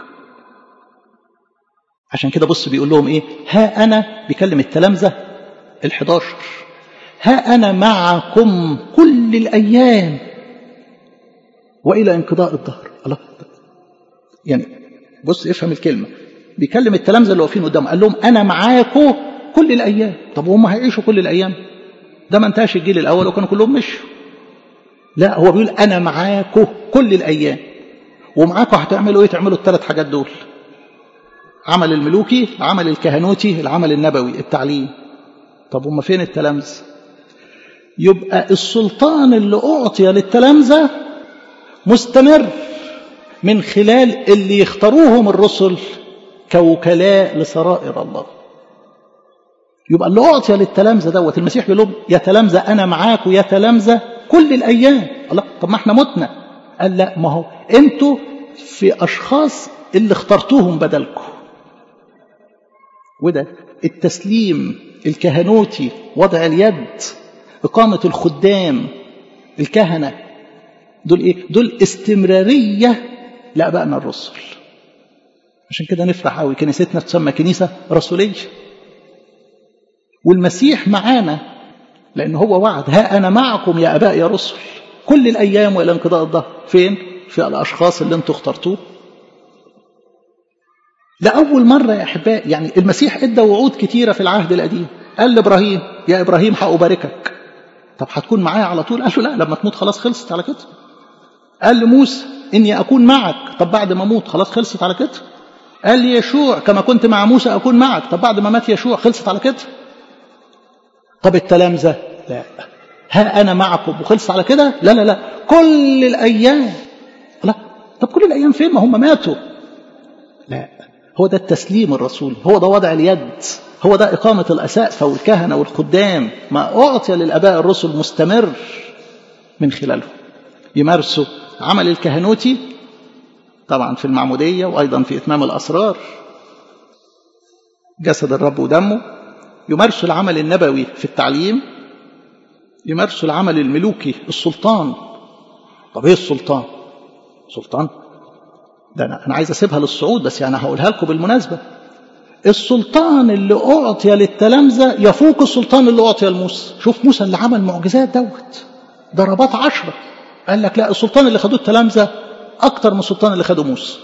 عشان كده بص بيقول لهم ايه ها انا بيكلم التلامذه ال11 ها انا معكم كل الايام والى انقضاء الظهر الله يعني بص افهم الكلمه بيكلم التلامذه اللي واقفين قدامه قال لهم انا معاكم كل الايام طب وهم هيعيشوا كل الايام ده ما انتهاش الجيل الاول وكانوا كلهم مشوا لا هو بيقول انا معاكم كل الايام ومعاكم هتعملوا ايه تعملوا الثلاث حاجات دول عمل الملوكي العمل الكهنوتي العمل النبوي التعليم طب هم فين التلامذه يبقى السلطان اللي اعطي للتلامذه مستمر من خلال اللي يختاروهم الرسل كوكلاء لسرائر الله يبقى اللي أعطي للتلامذة دوت المسيح بيقول لهم يا تلامذة أنا معاكم يا تلامذة كل الأيام الله طب ما احنا متنا قال لا ما هو انتوا في أشخاص اللي اخترتوهم بدلكم وده التسليم الكهنوتي وضع اليد إقامة الخدام الكهنة دول ايه دول استمراريه لابائنا الرسل عشان كده نفرح قوي كنيستنا تسمى كنيسه رسوليه والمسيح معانا لان هو وعد ها انا معكم يا اباء يا رسل كل الايام والى انقضاء الظهر فين في الاشخاص اللي انتوا اخترتوه لاول مره يا احبائي يعني المسيح ادى وعود كتيره في العهد القديم قال لابراهيم يا ابراهيم هأباركك طب هتكون معايا على طول قال له لا لما تموت خلاص خلصت على كده قال لموسى إني أكون معك طب بعد ما أموت خلاص خلصت على كده قال لي يشوع كما كنت مع موسى أكون معك طب بعد ما مات يشوع خلصت على كده طب التلامذة لا ها أنا معكم وخلصت على كده لا لا لا كل الأيام لا طب كل الأيام فين ما هم ماتوا لا هو ده التسليم الرسولي هو ده وضع اليد هو ده إقامة الأساقفة والكهنة والخدام ما أعطي للآباء الرسل مستمر من خلاله يمارسوا عمل الكهنوتي طبعا في المعمودية وأيضا في إتمام الأسرار جسد الرب ودمه يمارسوا العمل النبوي في التعليم يمارسوا العمل الملوكي السلطان طب ايه السلطان سلطان ده انا انا عايز اسيبها للصعود بس يعني هقولها لكم بالمناسبه السلطان اللي اعطي للتلامذه يفوق السلطان اللي اعطي لموسى شوف موسى اللي عمل معجزات دوت ضربات عشرة قال لك لا السلطان اللي خدوه التلامذه اكتر من السلطان اللي خده موسى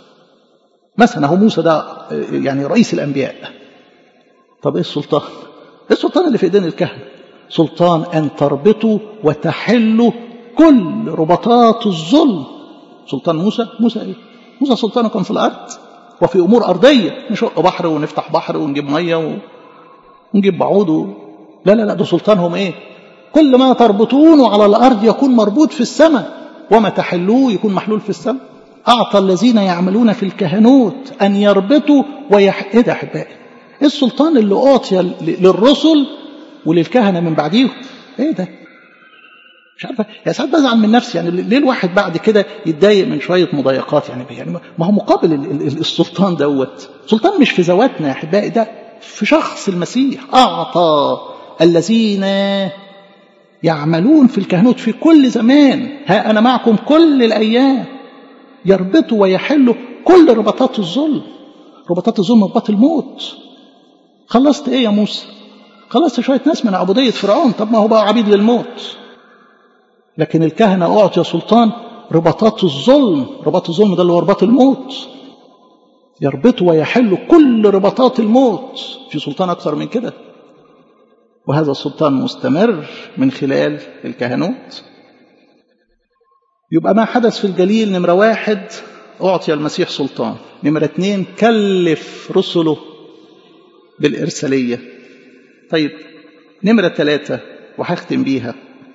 مثلا هو موسى ده يعني رئيس الانبياء طب ايه السلطان السلطان اللي في ايدين الكهنه سلطان ان تربطوا وتحلوا كل ربطات الظلم سلطان موسى موسى ايه موسى سلطانه كان في الارض وفي امور ارضيه نشق بحر ونفتح بحر ونجيب ميه و... ونجيب بعوض و... لا لا لا ده سلطانهم ايه كل ما تربطونه على الارض يكون مربوط في السماء وما تحلوه يكون محلول في السماء اعطى الذين يعملون في الكهنوت ان يربطوا ويح... ايه ده احبائي ايه السلطان اللي اعطي للرسل وللكهنه من بعديهم ايه ده مش عارفه يعني ساعات بزعل من نفسي يعني ليه الواحد بعد كده يتضايق من شويه مضايقات يعني يعني ما هو مقابل السلطان دوت سلطان مش في ذواتنا يا احبائي ده في شخص المسيح اعطى الذين يعملون في الكهنوت في كل زمان ها انا معكم كل الايام يربطوا ويحلوا كل ربطات الظلم ربطات الظلم رباط الموت خلصت ايه يا موسى خلصت شويه ناس من عبوديه فرعون طب ما هو بقى عبيد للموت لكن الكهنة أعطي سلطان رباطات الظلم رباط الظلم ده اللي هو رباط الموت يربط ويحل كل رباطات الموت في سلطان أكثر من كده وهذا السلطان مستمر من خلال الكهنوت يبقى ما حدث في الجليل نمرة واحد أعطي المسيح سلطان نمرة اتنين كلف رسله بالإرسالية طيب نمرة ثلاثة وهختم بيها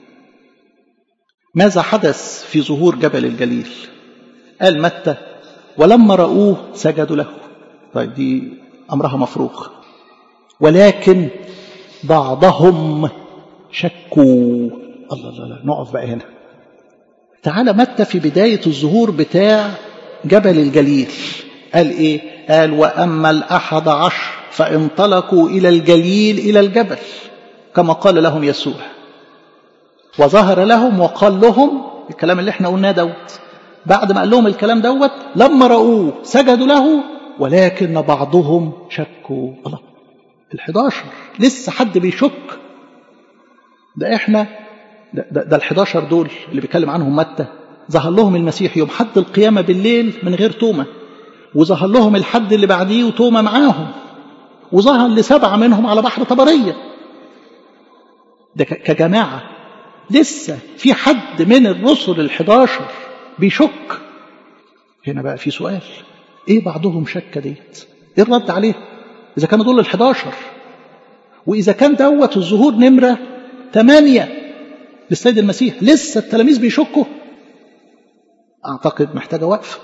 ماذا حدث في ظهور جبل الجليل قال متى ولما رأوه سجدوا له طيب دي أمرها مفروغ ولكن بعضهم شكوا الله الله لا نقف بقى هنا تعالى متى في بداية الظهور بتاع جبل الجليل قال إيه قال وأما الأحد عشر فانطلقوا إلى الجليل إلى الجبل كما قال لهم يسوع وظهر لهم وقال لهم الكلام اللي احنا قلناه دوت بعد ما قال لهم الكلام دوت لما رأوه سجدوا له ولكن بعضهم شكوا الله الحداشر لسه حد بيشك ده احنا ده, ده, ده الحداشر دول اللي بيتكلم عنهم متى ظهر لهم المسيح يوم حد القيامة بالليل من غير تومة وظهر لهم الحد اللي بعديه وتومة معاهم وظهر لسبعة منهم على بحر طبرية ده كجماعة لسه في حد من الرسل الحداشر بيشك هنا بقى في سؤال ايه بعضهم شك ديت ايه الرد عليه اذا كانوا دول الحداشر واذا كان دوت الظهور نمرة ثمانية للسيد المسيح لسه التلاميذ بيشكوا اعتقد محتاجة وقفة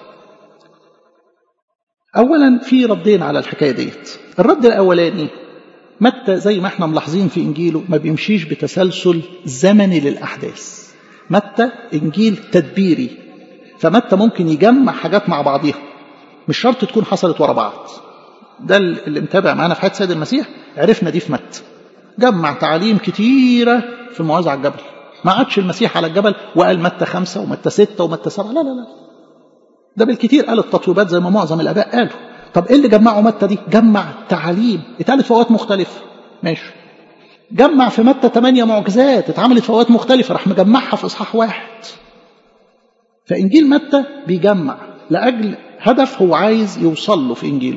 اولا في ردين على الحكاية ديت الرد الاولاني متى زي ما احنا ملاحظين في انجيله ما بيمشيش بتسلسل زمني للاحداث متى انجيل تدبيري فمتى ممكن يجمع حاجات مع بعضيها مش شرط تكون حصلت ورا بعض ده اللي متابع معانا في حياه سيد المسيح عرفنا دي في متى جمع تعاليم كتيره في الموعظه على الجبل ما عادش المسيح على الجبل وقال متى خمسة ومتى ستة ومتى سبعة لا لا لا ده بالكتير قال التطويبات زي ما معظم الآباء قالوا طب ايه اللي جمعه متى دي جمع تعاليم اتقالت في اوقات مختلفه ماشي جمع في متى ثمانية معجزات اتعملت في اوقات مختلفه راح مجمعها في اصحاح واحد فانجيل متى بيجمع لاجل هدف هو عايز يوصل له في انجيله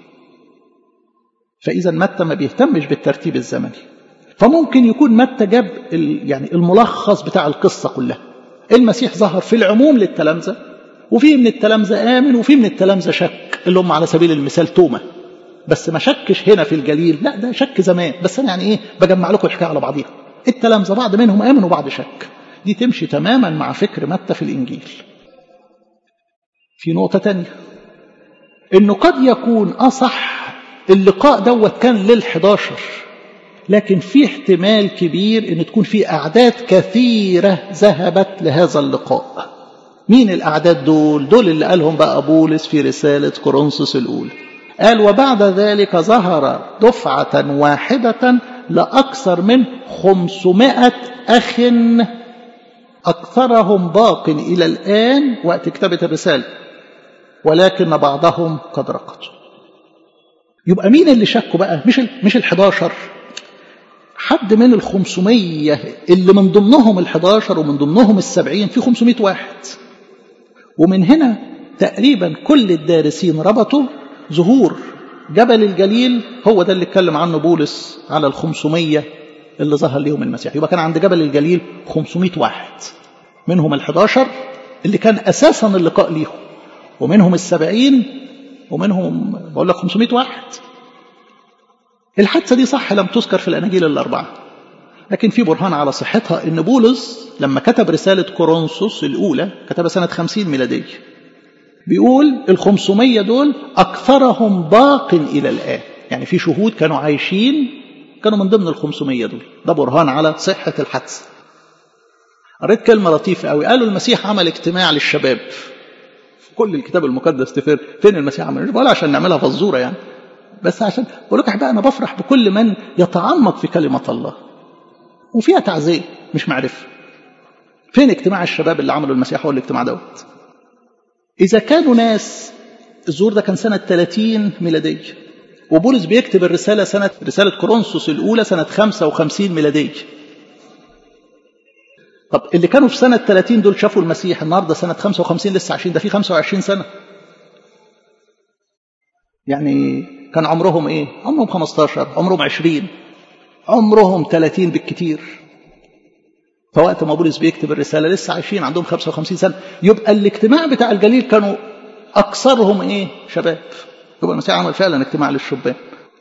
فاذا متى ما بيهتمش بالترتيب الزمني فممكن يكون متى جاب يعني الملخص بتاع القصه كلها المسيح ظهر في العموم للتلامذه وفي من التلامذة آمن وفي من التلامذة شك اللي هم على سبيل المثال توما بس ما شكش هنا في الجليل لا ده شك زمان بس أنا يعني إيه بجمع لكم الحكاية على بعضيها التلامذة بعض منهم آمن وبعض شك دي تمشي تماما مع فكر متى في الإنجيل في نقطة تانية انه قد يكون اصح اللقاء دوت كان لل11 لكن في احتمال كبير ان تكون في اعداد كثيره ذهبت لهذا اللقاء مين الاعداد دول دول اللي قالهم بقى بولس في رساله كورنثوس الاولى قال وبعد ذلك ظهر دفعه واحده لاكثر من خمسمائه اخ اكثرهم باق الى الان وقت كتابه الرساله ولكن بعضهم قد رقدوا يبقى مين اللي شكوا بقى مش ال مش ال11 حد من ال 500 اللي من ضمنهم ال 11 ومن ضمنهم ال 70 في 500 واحد ومن هنا تقريبا كل الدارسين ربطوا ظهور جبل الجليل هو ده اللي اتكلم عنه بولس على ال 500 اللي ظهر ليهم المسيح يبقى كان عند جبل الجليل 500 واحد منهم ال 11 اللي كان اساسا اللقاء ليهم ومنهم السبعين ومنهم بقول لك 500 واحد الحادثة دي صح لم تذكر في الأناجيل الأربعة لكن في برهان على صحتها إن بولس لما كتب رسالة كورنثوس الأولى كتبها سنة 50 ميلادية بيقول ال 500 دول أكثرهم باق إلى الآن يعني في شهود كانوا عايشين كانوا من ضمن ال 500 دول ده برهان على صحة الحادثة قريت كلمة لطيفة قوي قالوا المسيح عمل اجتماع للشباب كل الكتاب المقدس تفر فين المسيح عمل مش عشان نعملها فزوره يعني بس عشان بقول لك بقى انا بفرح بكل من يتعمق في كلمه الله وفيها تعزيه مش معرفه فين اجتماع الشباب اللي عملوا المسيح هو الاجتماع دوت اذا كانوا ناس الظهور ده كان سنه 30 ميلاديه وبولس بيكتب الرساله سنه رساله كورنثوس الاولى سنه 55 ميلاديه طب اللي كانوا في سنة 30 دول شافوا المسيح النهاردة سنة 55 لسه عايشين ده في 25 سنة يعني كان عمرهم ايه عمرهم 15 عمرهم 20 عمرهم 30 بالكتير فوقت ما بولس بيكتب الرسالة لسه عايشين عندهم 55 سنة يبقى الاجتماع بتاع الجليل كانوا أكثرهم ايه شباب يبقى المسيح عمل فعلا اجتماع للشبان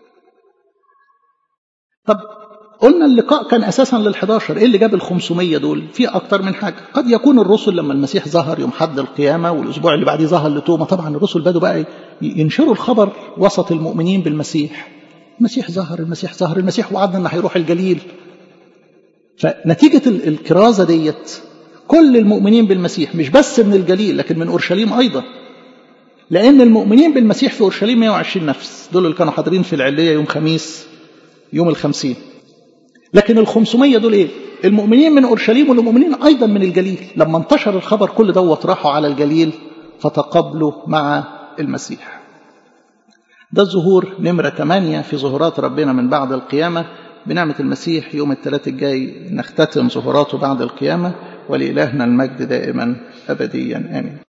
طب قلنا اللقاء كان اساسا لل11 ايه اللي جاب ال500 دول في اكتر من حاجه قد يكون الرسل لما المسيح ظهر يوم حد القيامه والاسبوع اللي بعديه ظهر لتوما طبعا الرسل بدوا بقى ينشروا الخبر وسط المؤمنين بالمسيح المسيح ظهر المسيح ظهر المسيح وعدنا انه هيروح الجليل فنتيجه الكرازه ديت كل المؤمنين بالمسيح مش بس من الجليل لكن من اورشليم ايضا لان المؤمنين بالمسيح في اورشليم 120 نفس دول اللي كانوا حاضرين في العليه يوم خميس يوم الخمسين لكن ال 500 دول ايه؟ المؤمنين من اورشليم والمؤمنين ايضا من الجليل، لما انتشر الخبر كل دوت راحوا على الجليل فتقابلوا مع المسيح. ده الظهور نمرة 8 في ظهورات ربنا من بعد القيامة بنعمة المسيح يوم الثلاث الجاي نختتم ظهوراته بعد القيامة ولإلهنا المجد دائما أبديا آمين